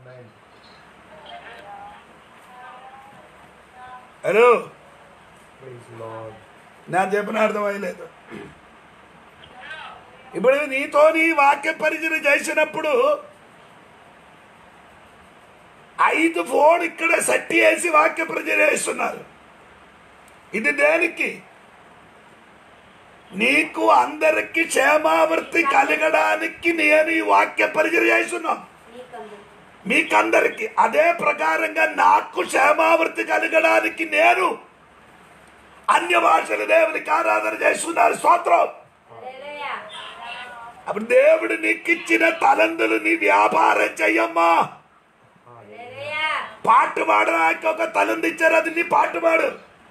హలో ప్లీజ్ లార్డ్ నేను చెప్పిన అర్థమయ్యలేదు ఇప్పుడు నీతో నీ వాక్య పరిచయం చేసినప్పుడు ఐదు ఫోన్ ఇక్కడ సెట్ చేసి వాక్య పరిచయం చేస్తున్నారు ఇది దేనికి నీకు అందరికి క్షేమావృతి కలగడానికి నేను ఈ వాక్య పరిచయం చేస్తున్నాను నీకందు మీకందరికి అదే ప్రకారంగా నాకు క్షేమావృతి కలగడానికి నేను అన్య భాషల దేవునికి ఆరాధన చేస్తున్నారు స్తోత్రం హల్లెలూయా అప్పుడు దేవుడు నీకు ఇచ్చిన తలందులు నీ వ్యాపారం చెయ్యమ్మా హల్లెలూయా పాట పాడడానికి ఒక తలంది ఇచ్చారు అది నీ పాట పాడు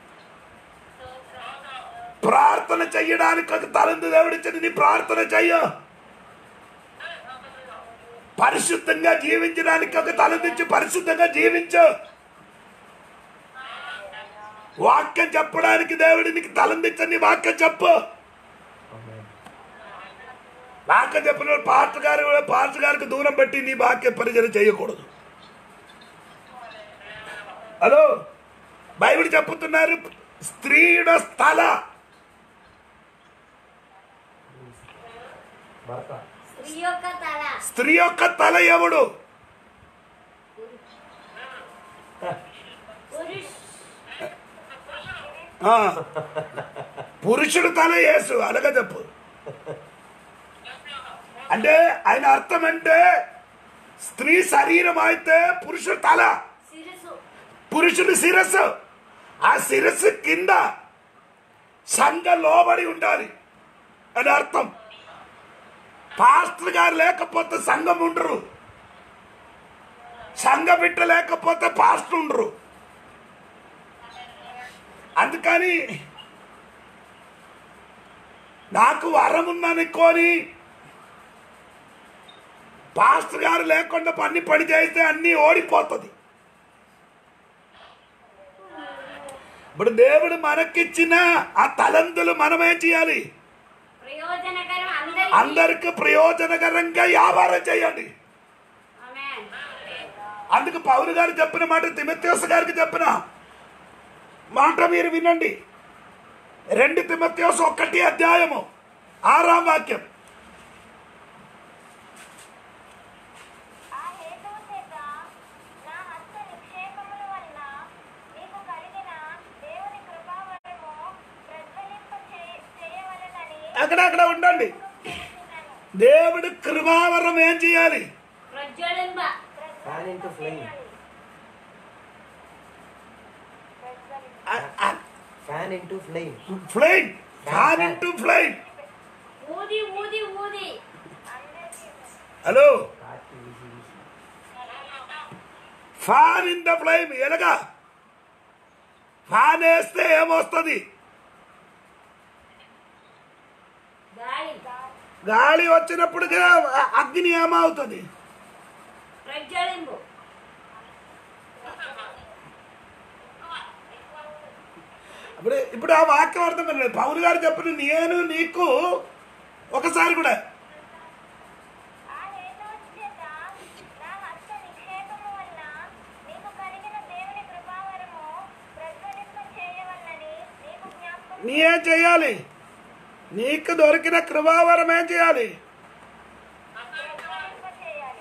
ప్రార్థన చెయ్యడానికి ఒక తలంది దేవుడు ఇచ్చాడు నీ ప్రార్థన చెయ్య పరిశుద్ధంగా జీవించడానికి ఒక తలందించి పరిశుద్ధంగా జీవించు వాక్యం చెప్పడానికి దేవుడు నీకు తలందించని వాక్యం చెప్పు వాక్యం చెప్పిన పాట గారు పాట గారికి దూరం పెట్టి నీ వాక్య పరిచయం చేయకూడదు హలో బైబిల్ చెప్పుతున్నారు స్త్రీയുടെ స్థల భర్త స్త్రీ యొక్క తల స్త్రీ యొక్క తల ఎవడు పురుష్ ఆ, పురుషుడు తల యేసు అలాగే చెప్పు అంటే ఆయన అర్థం అంటే స్త్రీ శరీరం అయితే పురుషుడు తల శిరసు పురుషుడి శిరస్సు ఆ శిరస్సు కింద సంఘ లోబడి ఉండాలి అని అర్థం పాస్టర్ గారు లేకపోతే సంఘం ఉండరు సంఘ బిడ్డ లేకపోతే పాస్టర్ ఉండరు అందుకని నాకు వరం ఉందనుకోని పాస్టర్ గారు లేకుండా పని పని చేస్తే అన్నీ ఓడిపోతుంది ఇప్పుడు దేవుడు మనకిచ్చిన ఆ తలంతులు మనమేం చేయాలి ప్రయోజనకరం అందరికీ అందరికి ప్రయోజనకరంగా వ్యాపారం చేయండి ఆమేన్. అందుకు పౌరు గారు చెప్పిన మాట తిమత్యోస్ గారికి చెప్పిన మాట మీరు వినండి రెండు తిమత్యోస్ ఒకటి అధ్యాయము ఆరాం వాక్యం ఆ హేతువు చేత నా హస్త నిక్షేపముల వలన నీకు కలిగిన దేవుని కృపావరము ప్రజ్వలింప చే- చేయవలెనని అక్కడక్కడ ఉండండి కోరుచున్నాను. దేవుడు కృపావరం ఏం చేయాలి ప్రజ్వలింప fan into flame fan into flame flight fan into flight ఊది ఊది ఊది హలో కాకి వీసి వీసి ఫ్యాన్ ఇన్ ద ఫ్లేమ్ ఎలాగా ఫ్యాన్ వేస్తే ఏమొస్తుంది గాలి గాలి వచ్చినప్పుడు అగ్ని ఏమవుతుంది ప్రజ్వలింపు ఇప్పుడు ఇప్పుడు ఆ వాక్యం అర్థం కాలేదు పౌరు గారు చెప్పిన నేను నీకు ఒకసారి కూడా ఆ హేతువు చేత నా హస్త నిక్షేపము వలన నీకు కలిగిన దేవుని కృపావరము ప్రజ్వలింప చేయవలనని నీకు జ్ఞాపకం నీ ఏం చేయాలి నీకు దొరికిన కృపావరం ఏం చేయాలి ప్రజ్వలింప చేయాలి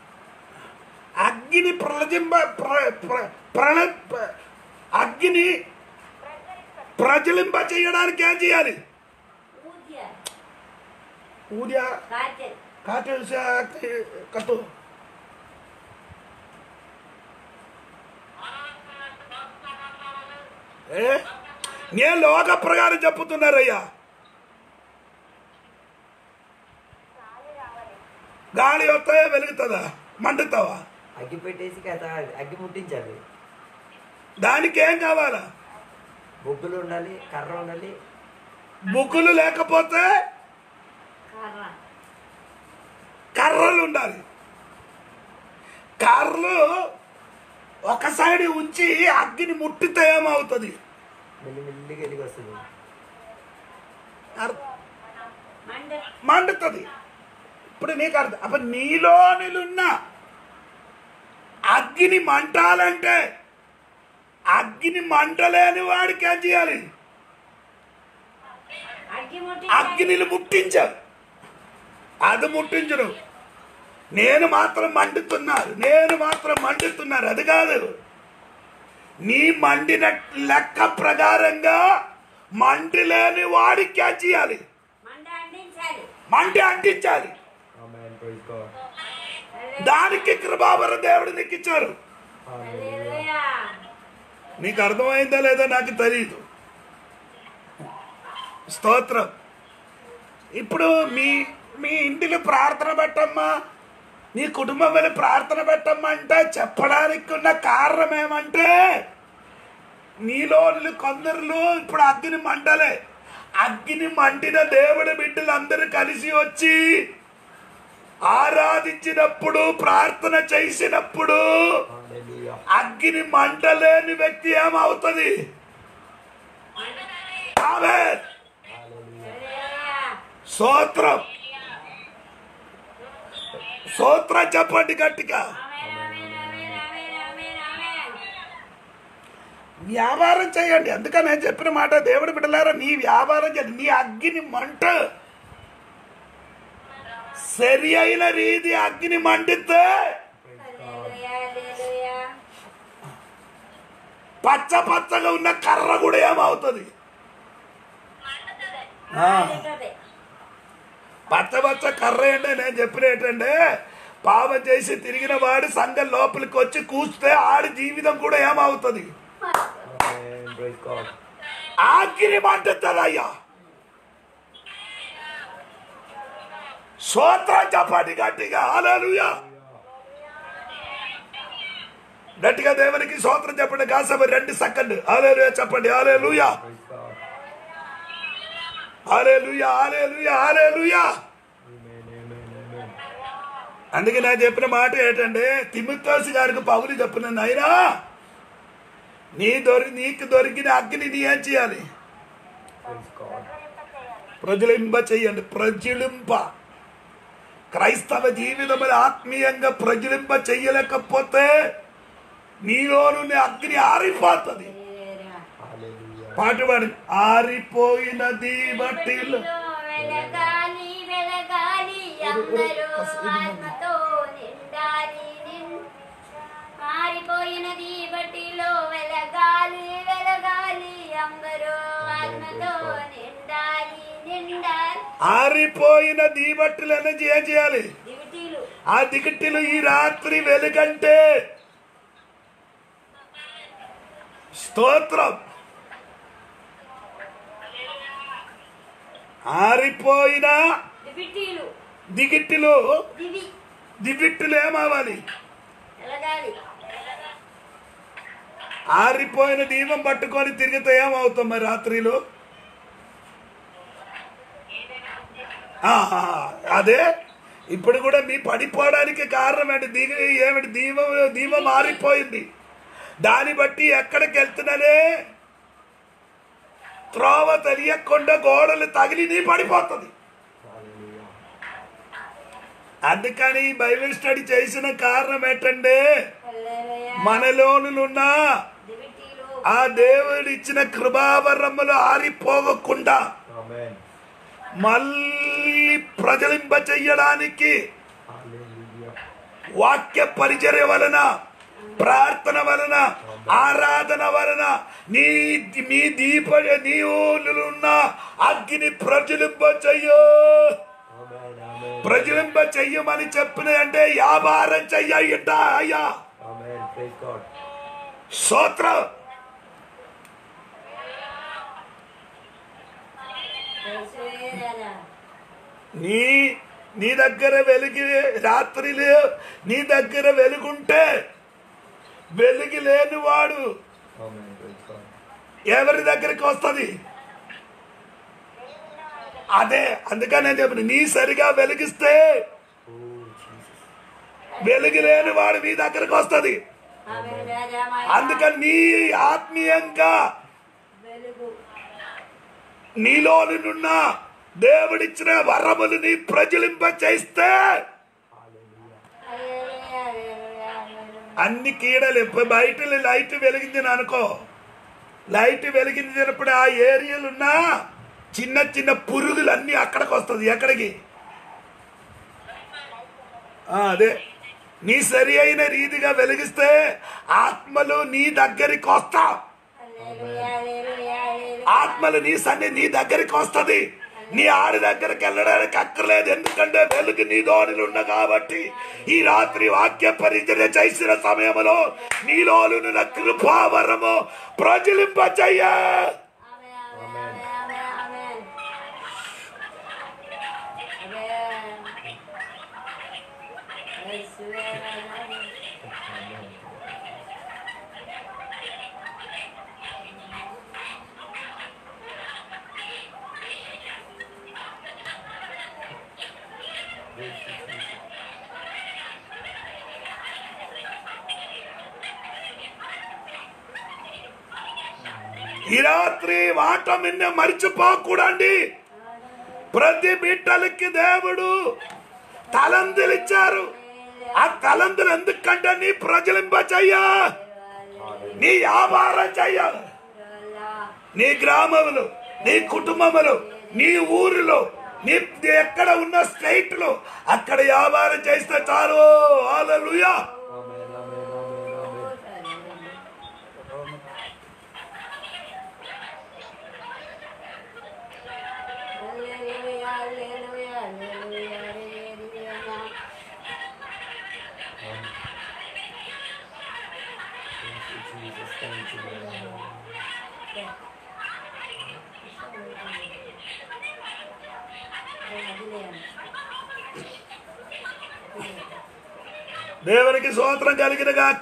అగ్ని ప్రళజింప ప్ర- ప్ర- ప్రళ ప్ర- అగ్ని ప్రజ్వలింప ప్రజ్వలింప చేయడానికి ఏం చేయాలి ఊద్య ఊదియా కాచె కాటు కట్టు ఏ నేను లోక ప్రకారం చెప్పుతున్నారయ్యా గాలి రావాలి గాలి వస్తే వెలుగుతుందా మండుతావా అగ్గి పెట్టేసి కదా అగ్గి ముట్టించాలి దానికి ఏం కావాలా బొగ్గులు ఉండాలి కర్ర ఉండాలి బుక్కులు లేకపోతే కర్ర కర్రలు ఉండాలి కర్రలు ఒక సైడ్ ఉంచి అగ్గిని ముట్టితే ఏమవుతుంది మెల్లి మెల్లిగా ఎలిగి వస్తుంది అర్- మండ మండుతుంది ఇప్పుడు నీకు అర్థం అప్పుడు నీలో నిలున్న అగ్గిని మంటాలంటే అగ్గిని మంటలేని వాడికి ఏం చేయాలి అగ్గి ముట్టి అగ్నిని ముట్టించాలి అది ముట్టించరు నేను మాత్రం మండుతున్నారు నేను మాత్రం మండుతున్నారు అది కాదు నీ మండిన లెక్క ప్రకారంగా మంటి లేని వాడికి ఏం చేయాలి మండ అంటించాలి మంటి అంటించాలి Amen. Praise God. దానికి కృపావర దేవుడు నీకు ఇచ్చారు హల్లెలూయా. నీకు అర్థమైందా లేదా నాకు తెలియదు స్తోత్రం ఇప్పుడు మీ మీ ఇంటిలో ప్రార్థన పెట్టమ్మా నీ కుటుంబం వెళ్ళి ప్రార్థన పెట్టమ్మా అంటే చెప్పడానికి ఉన్న కారణం ఏమంటే నీలో కొందరులు ఇప్పుడు అగ్ని మంటలే అగ్ని మంటిన దేవుడి బిడ్డలు అందరూ కలిసి వచ్చి ఆరాధించినప్పుడు ప్రార్థన చేసినప్పుడు Hallelujah. అగ్ని మంటలేని వ్యక్తి ఏమవుతుంది ఆమేన్. హల్లెలూయా. స్తోత్రం స్తోత్రం చెప్పండి గట్టిగా ఆమేన్, ఆమేన్, ఆమేన్, ఆమేన్, ఆమేన్, ఆమేన్. వ్యాపారం చేయండి అందుకని నేను చెప్పిన మాట దేవుడు బిడ్డలారా నీ వ్యాపారం చేయండి నీ అగ్గిని మంట సరి అయిన రీతి అగ్గిని మండితే హల్లెలూయా, హల్లెలూయా. పచ్చ పచ్చగా ఉన్న కర్ర కూడా ఏమవుతుంది ఆ, ఉంటది. పచ్చ పచ్చ కర్ర అంటే నేను చెప్పిన ఏంటంటే పాపం చేసి తిరిగిన వాడు సంఘం లోపలికి వచ్చి కూస్తే ఆడి జీవితం కూడా ఏమవుతుంది Amen. Praise God. ఆగిరి మంటుతుంది అయ్యా సోత్రం చెప్పండి గట్టిగా హల్లెలూయా గట్టిగా దేవునికి సోత్రం చెప్పండి కాసేపు రెండు సెకండ్ హాలేలుయా చెప్పండి hallelujah Praise God. Hallelujah hallelujah hallelujah Amen. Amen. Amen. అందుకే నేను చెప్పిన మాట ఏంటంటే తిమిత్తోసి గారికి పౌలు చెప్పిన నాయనా నీ దొరి నీకు దొరికిన అగ్ని నీ ఏం చేయాలి Praise God. ప్రజలింప చెయ్యండి ప్రజలింప క్రైస్తవ జీవితములు ఆత్మీయంగా ప్రజలింప చెయ్యలేకపోతే నీలోని అగ్ని ఆరిపోతుంది Hallelujah. పాట పాడి ఆరిపోయినది బట్టి వెలగాలి వెలగాలి అందరూ ఆత్మతో నిండాలి నిన్- మారిపోయినది బట్టిలో వెలగాలి వెలగాలి అందరూ ఆత్మతో నిండాలి నిండాలి ఆరిపోయిన దీబట్టులు అనేది ఏం చేయాలి దివిటీలు ఆ దిగట్టిలు ఈ రాత్రి వెలుగంటే స్తోత్రం ఆరిపోయిన దివిటీలు దిగిట్టిలు దివి దిగిట్టులు ఏమవ్వాలి వెలగాలి ఆరిపోయిన దీపం పట్టుకొని తిరిగితే ఏమవుతాం మరి రాత్రిలో ఆహా, అదే ఇప్పుడు కూడా మీ పడిపోవడానికి కారణం ఏంటి దిగ ఏమిటి దీపం దీపం మారిపోయింది దాన్ని బట్టి ఎక్కడికి వెళ్తున్నానే త్రోవ తెలియకుండా గోడలు తగిలి నీ పడిపోతుంది Hallelujah. అందుకని ఈ బైబిల్ స్టడీ చేసిన కారణం ఏంటంటే హల్లెలూయా. మనలోనున్న దివిటీలు ఆ దేవుడు ఇచ్చిన కృపావరములు ఆరిపోవకుండా Amen. మళ్ళీ ప్రజలింప చెయ్యడానికి Hallelujah. వాక్య పరిచర్య వలన ప్రార్థన వలన ఆరాధన వలన నీ మీ దీప నీవులున్న అగ్ని ప్రజలింప చెయ్యు Amen. Amen. ప్రజలింప చెయ్యమని చెప్పిన అంటే వ్యాపారం చెయ్యట అయ్యా Amen. Praise God. సూత్రం యేసువేదన. నీ నీ దగ్గర వెలిగి రాత్రిలు నీ దగ్గర వెలుగుంటే వెలుగు లేనివాడు Amen. Praise God. ఎవరి దగ్గరికి వస్తుంది అదే అందుకని నేను చెప్పిన నీ సరిగా వెలిగిస్తే Oh, Jesus. వెలుగు లేనివాడు మీ దగ్గరికి వస్తుంది ఆమేన్ రాజామాయ. అందుకని నీ ఆత్మీయంగా వెలుగు నీలోనున్న దేవుడిచ్చిన వరములు నీ ప్రజలింప చేస్తే Hallelujah. హల్లెలూయా, హల్లెలూయా, హల్లెలూయా. అన్ని కీడలు ఇప్పుడు బయట లైట్ వెలిగింది అనుకో లైట్ వెలిగించినప్పుడు ఆ ఏరియాలు ఉన్న చిన్న చిన్న పురుగులు అన్ని అక్కడికి వస్తుంది ఎక్కడికి ఆ, అదే నీ సరి అయిన రీతిగా వెలిగిస్తే ఆత్మలు నీ దగ్గరికి వస్తా హల్లెలూయా, హల్లెలూయా, హల్లెలూయా. ఆత్మలు నీ సన్ని నీ దగ్గరికి వస్తది నీ ఆడి దగ్గరికి వెళ్ళడానికి అక్కర్లేదు ఎందుకంటే వెలుగు నీ దోణిలు ఉన్న కాబట్టి ఈ రాత్రి వాక్య పరిచర్య చేసిన సమయంలో నీలోనున్న కృపావరము ప్రజలింప చెయ్య ఆమేన్, ఆమేన్, ఆమేన్, ఆమేన్. ఆమేన్. యేసువేదన. ఈ రాత్రి మాట మిన్న మరిచిపోకూడండి ప్రతి బిడ్డలకి దేవుడు తలందులు ఇచ్చారు ఆ తలందులు ఎందుకంటే నీ ప్రజలింప చెయ్యా నీ వ్యాపారం చెయ్యాలి నీ గ్రామములు నీ కుటుంబములు నీ ఊరిలో నీ ఎక్కడ ఉన్న స్టేట్ లో అక్కడ వ్యాపారం చేస్తే చాలు హల్లెలూయా ఆమేన్, ఆమేన్, ఆమేన్, ఆమేన్. Thank you, Jesus. Thank you, Lord. దేవునికి స్తోత్రం కలిగిన గాక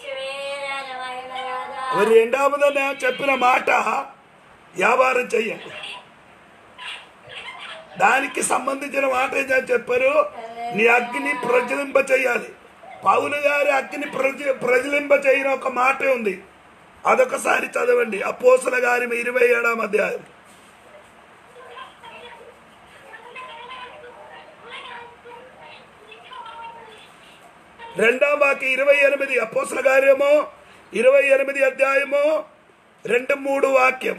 మరి రెండవది నేను చెప్పిన మాట వ్యాపారం చెయ్యండి దానికి సంబంధించిన మాట ఏంటని చెప్పారు నీ అగ్ని ప్రజ్వలింప చేయాలి పౌలు గారి అగ్ని ప్రజ ప్రజ్వలింప చేయని ఒక మాట ఉంది అదొకసారి చదవండి అపోసల గారి ఇరవై ఏడాం అధ్యాయం రెండో వాకి ఇరవై ఎనిమిది అపోసల గారేమో ఇరవై ఎనిమిది అధ్యాయము రెండు మూడు వాక్యం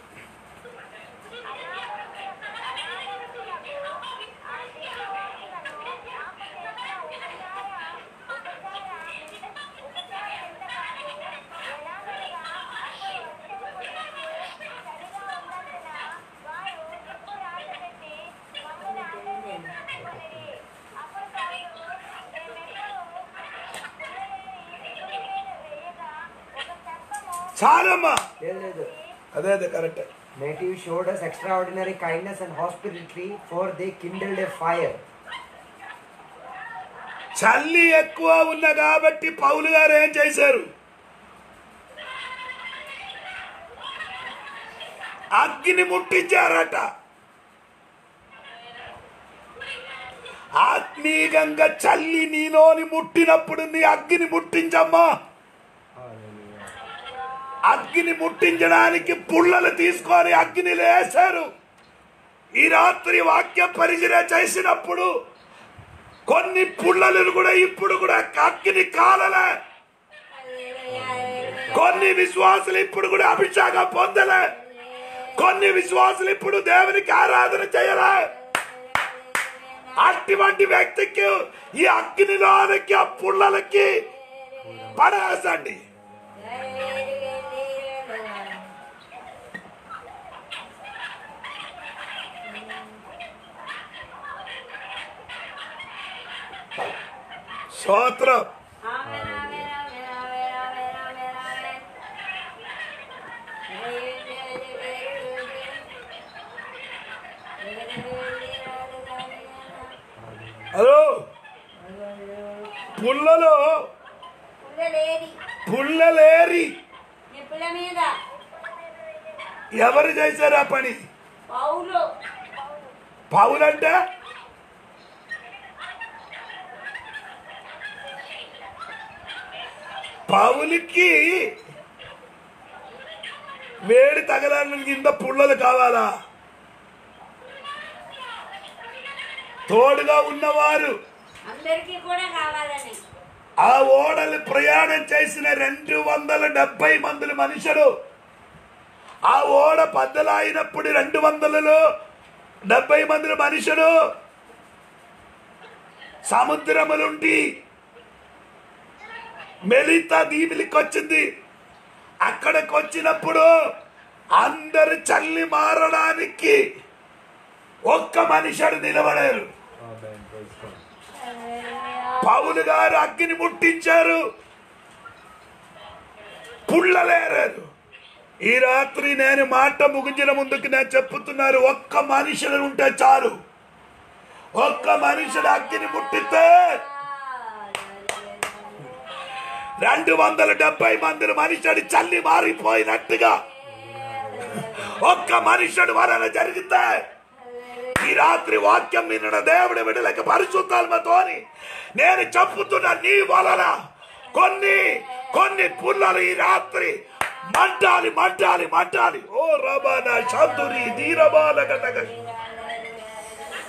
చాలమ్మా లేదు లేదు అదే అదే correct Native showed us extraordinary kindness and hospitality, for they kindled a fire. చల్లి ఎక్కువ ఉన్న కాబట్టి పౌలు గారు ఏం చేశారు అగ్ని ముట్టించారట ఆత్మీయంగా చల్లి నీలోని ముట్టినప్పుడు నీ అగ్ని ముట్టించమ్మా అగ్ని ముట్టించడానికి పుల్లలు తీసుకొని అగ్ని లేశారు ఈ రాత్రి వాక్య పరిచయ చేసినప్పుడు కొన్ని పుల్లలు కూడా ఇప్పుడు కూడా అగ్ని కాలలే కొన్ని విశ్వాసులు ఇప్పుడు కూడా అభిషేకం పొందలే కొన్ని విశ్వాసులు ఇప్పుడు దేవునికి ఆరాధన చేయలే అటువంటి వ్యక్తికి ఈ అగ్నిలోనికి ఆ పుల్లలకి పడేసండి స్తోత్రం హలో పుల్లలో పుల్లలేరి నిప్పుల మీద ఎవరు చేశారు ఆ పని పౌలు పౌలంటే పౌలికి వేడి తగలాలని కింద పుల్లలు కావాలా తోడుగా ఉన్నవారు అందరికీ కూడా కావాలని ఆ ఓడలు ప్రయాణం చేసిన రెండు వందల డెబ్బై మంది మనుషులు ఆ ఓడ బద్దలైనప్పుడు రెండు వందలలో డెబ్బై మంది మనుషులు సముద్రములుండి మెలిత దీవులకి వచ్చింది అక్కడికి వచ్చినప్పుడు అందరు చల్లి మారడానికి ఒక్క మనుషుడు నిలబడారు పౌలు గారు అగ్ని ముట్టించారు పుల్లలేరారు ఈ రాత్రి నేను మాట ముగించిన ముందుకు నేను చెప్పుతున్నారు ఒక్క మనుషులు ఉంటే చాలు ఒక్క మనుషుడు అగ్ని ముట్టితే రెండు వందల డెబ్బై మంది మనుషుడు చల్లి మారిపోయినట్టుగా ఒక్క మనుషుడు వలన జరిగితే ఈ రాత్రి వాక్యం విన్న దేవుడి విడుదలకు పరిశుద్ధాత్మతోని నేను చెప్పుతున్న నీ వలన కొన్ని కొన్ని పుల్లలు ఈ రాత్రి మంటాలి మంటాలి మంటాలి ఓ రబాన చందురి ధీరబాల గనగ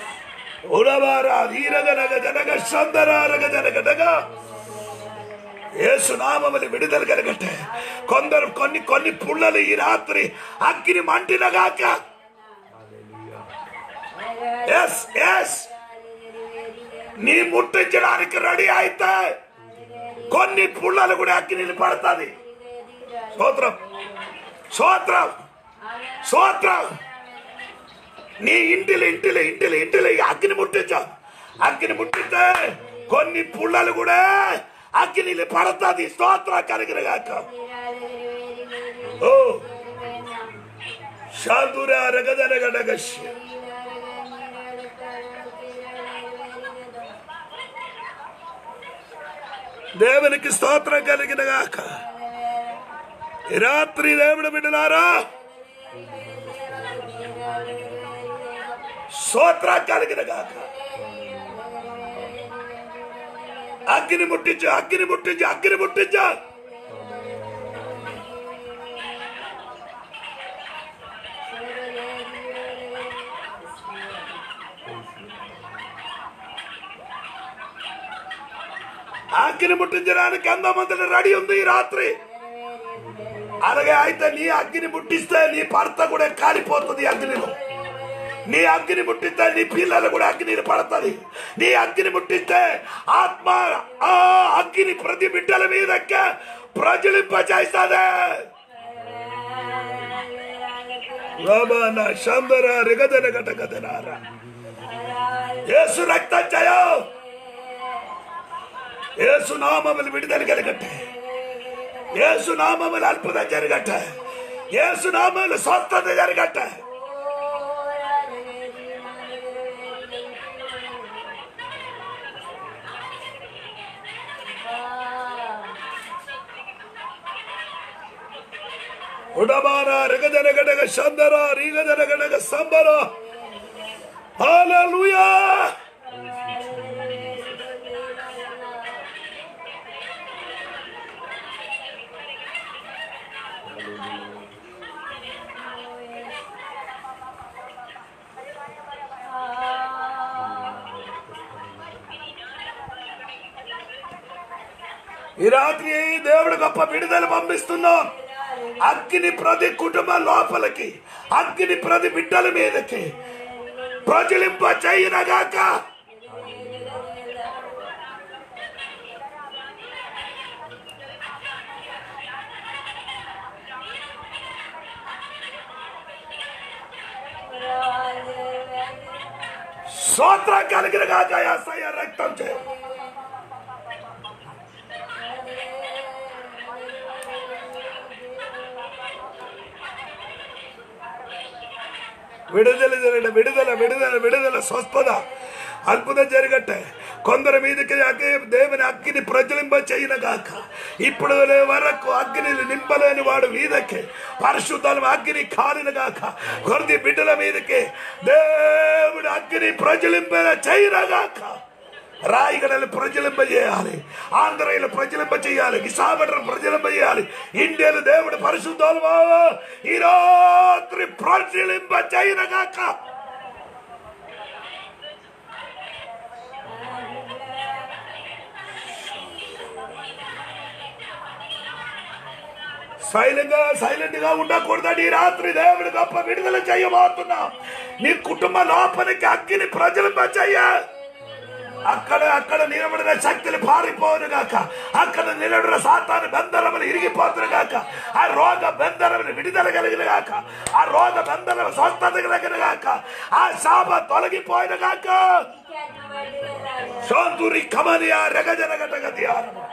ఉడబార ధీరగనగ జనగ సందరారగ జనగనగ ఏసునామములు విడుదల కలగట్టే కొందరు కొన్ని కొన్ని పుల్లలు ఈ రాత్రి అగ్ని మంటినగాక ఎస్ ఎస్ నీ ముట్టించడానికి రెడీ అయితే కొన్ని పుల్లలు కూడా అగ్ని పడుతుంది స్తోత్రం స్తోత్రం స్తోత్రం నీ ఇంటిలో ఇంటిలో ఇంటిలో ఇంటిలో ఈ అగ్ని ముట్టించా అగ్ని ముట్టితే కొన్ని పుల్లలు కూడా అగ్ని పడుతుంది స్తోత్ర కలిగినగాక ఓ శాంతురా రగదరగడగశ్య దేవునికి స్తోత్రం కలిగిన గాక ఈ రాత్రి దేవుడు బిడ్డలారా స్తోత్రం కలిగిన గాక అగ్ని ముట్టించు అగ్ని ముట్టించు అగ్ని ముట్టించు అగ్ని ముట్టించడానికి ఎంతో మంది రెడీ ఉంది ఈ రాత్రి అలాగే అయితే నీ అగ్ని ముట్టిస్తే నీ భర్త కూడా కాలిపోతుంది అగ్నిలో నీ అగ్ని ముట్టిస్తే నీ పిల్లలు కూడా అగ్ని పడుతుంది నీ అగ్ని ముట్టిస్తే ఆత్మ ఆ అగ్ని ప్రతి బిడ్డల మీదక్క ప్రజలింప చేస్తుంది రమణ శంబర రిగదన గటగదనారా యేసు రక్తం జయం యేసు నామములు విడుదల కలగట్టే యేసు నామములు అద్భుతం జరగట్ట యేసు నామములు స్వస్థత జరగట్ట ఉడబార రిగదన గడగ శందర రీగదన గడగ సంబర హల్లెలూయా ఈ రాత్రి దేవుడు గొప్ప విడుదల పంపిస్తున్నాం అగ్ని ప్రతి కుటుంబ లోపలికి అగ్ని ప్రతి బిడ్డల మీదకి ప్రజలింప చేయనగాక స్తోత్రం కలిగిన గాక యాసయ్య రక్తం చేయ విడుదల జరగడ విడుదల విడుదల విడుదల స్వస్థత అద్భుతం జరగట్టే కొందరి మీదకి అగ్ని దేవుని అగ్ని ప్రజ్వలింప చేయనగాక ఇప్పుడు వరకు అగ్నిని నింపలేని వాడు మీదకి పరిశుద్ధాలు అగ్ని కాలినగాక కొద్ది బిడ్డల మీదకి దేవుడు అగ్ని ప్రజ్వలింప చేయనగాక రాయగడలు ప్రజలింపజేయాలి ఆంధ్రలో ప్రజలింప చేయాలి విశాఖపట్నం ప్రజలింప చేయాలి ఇండియాలో దేవుడు పరిశుద్ధాలు ఈ రాత్రి ప్రజలింప చేయనగాక సైలెంట్ గా సైలెంట్ గా ఉండకూడదని ఈ రాత్రి దేవుడు గొప్ప విడుదల చేయబోతున్నా నీ కుటుంబ లోపలికి అగ్గిని ప్రజలింప చెయ్య అక్కడ అక్కడ నిలబడిన శక్తులు పారిపోను గాక అక్కడ నిలబడిన సాతాను బంధనములు ఇరిగిపోతును గాక ఆ రోగ బంధనములు విడుదల కలిగిన గాక ఆ రోగ బంధనము స్వస్థత కలిగిన గాక ఆ శాప తొలగిపోయిన గాక సోంతురి కమనియా రగజనగటగ ధ్యానము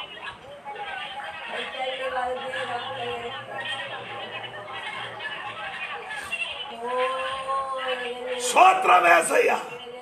స్తోత్రమేసయ్యా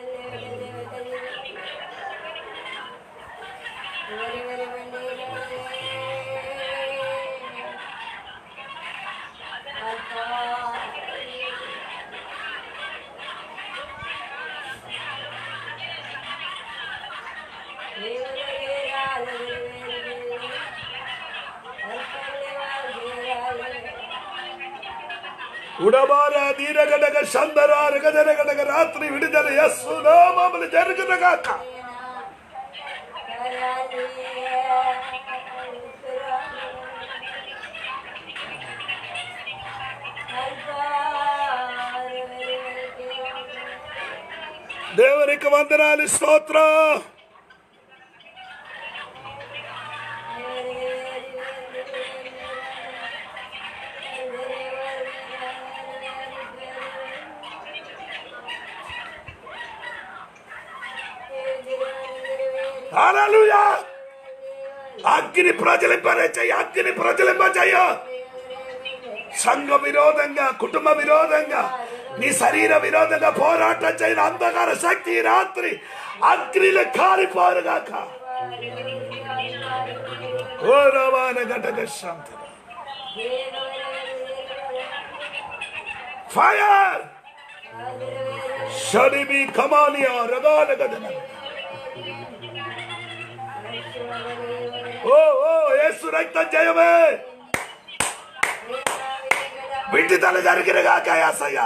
ఉడబార దీనగడగ సందర రగదనగడగ రాత్రి విడుదల యస్సు నామములు జరుగునగాక దేవునికి వందనాలు స్తోత్రం హల్లెలూయా అగ్ని ప్రజలింపనే చెయ్యి అగ్ని ప్రజలింప చెయ్య సంఘ విరోధంగా కుటుంబ విరోధంగా నీ శరీర విరోధంగా పోరాటం చేయని అంధకార శక్తి ఈ రాత్రి అగ్నిలో కాలిపోరుగాక ఓ రవాణ ఘటక శాంతి ఫైర్ షడిబి కమానియా రగాల గదన ఓ ఓ యేసు రక్తం జయమే విడుదల జరిగిన గాక యాసయ్యా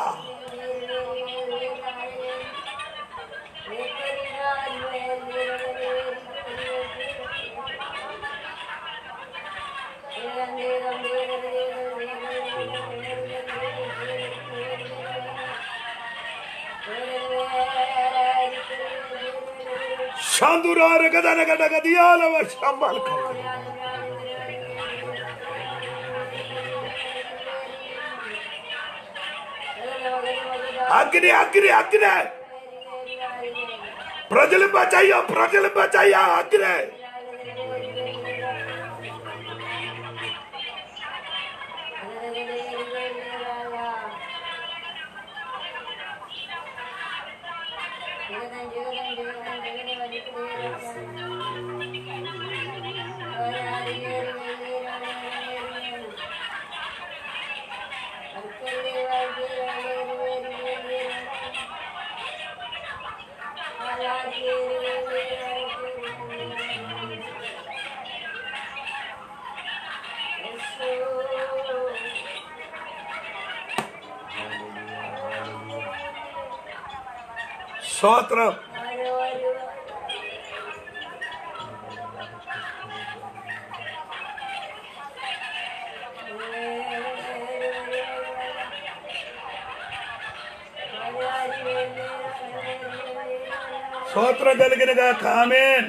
శాందురార గదన గద గదియాల వర్షంబాలు అగ్ని అగ్ని అగ్ని ప్రజలింప చెయ్య ప్రజలింప చెయ్య అగ్ని స్తోత్రం స్తోత్రం కలిగినగా కామేన్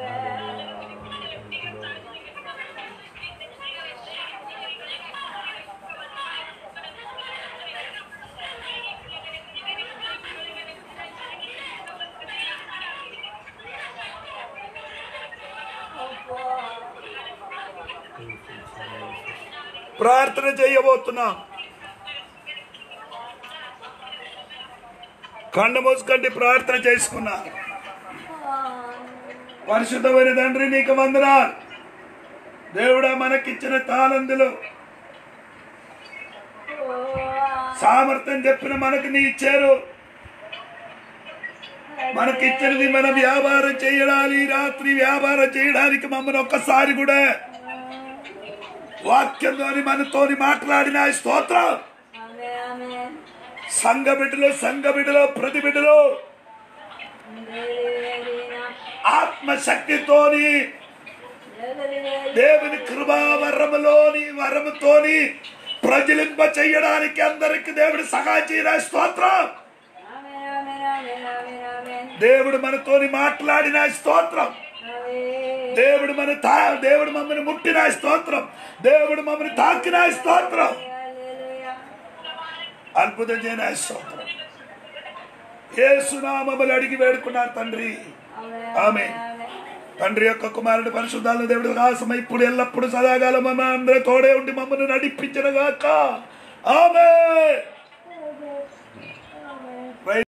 ప్రార్థన చేయబోతున్నాం కళ్ళు మూసుకండి ప్రార్థన చేసుకున్నా పరిశుద్ధమైన తండ్రి నీకు వందనాలు దేవుడా మనకిచ్చిన తాళందులు సామర్థ్యం చెప్పిన మనకు నీ ఇచ్చారు మనకిచ్చినది మన వ్యాపారం చేయడాలి ఈ రాత్రి వ్యాపారం చేయడానికి మమ్మల్ని ఒక్కసారి కూడా వాక్యంతోని మనతోని మాట్లాడిన ఈ స్తోత్రం సంఘ బిడ్డలు సంఘ బిడ్డలు ప్రతి బిడ్డలు ఆత్మశక్తితోని దేవుని కృపా వరములోని వరముతోని ప్రజలింప చెయ్యడానికి అందరికి దేవుడు సహాయం చేయరా స్తోత్రం దేవుడు మనతోని మాట్లాడిన స్తోత్రం దేవుడు మన తా దేవుడు మమ్మల్ని ముట్టిన స్తోత్రం దేవుడు మమ్మల్ని తాకిన స్తోత్రం అద్భుతం చేయన స్తోత్రం ఏసునామములు అడిగి వేడుకున్నారు తండ్రి ఆమె తండ్రి యొక్క కుమారుడు పరిశుద్ధాలను దేవుడు కాసం ఇప్పుడు ఎల్లప్పుడు సదాకాలం మన అందరూ తోడే ఉండి మమ్మల్ని నడిపించిన గాక ఆమె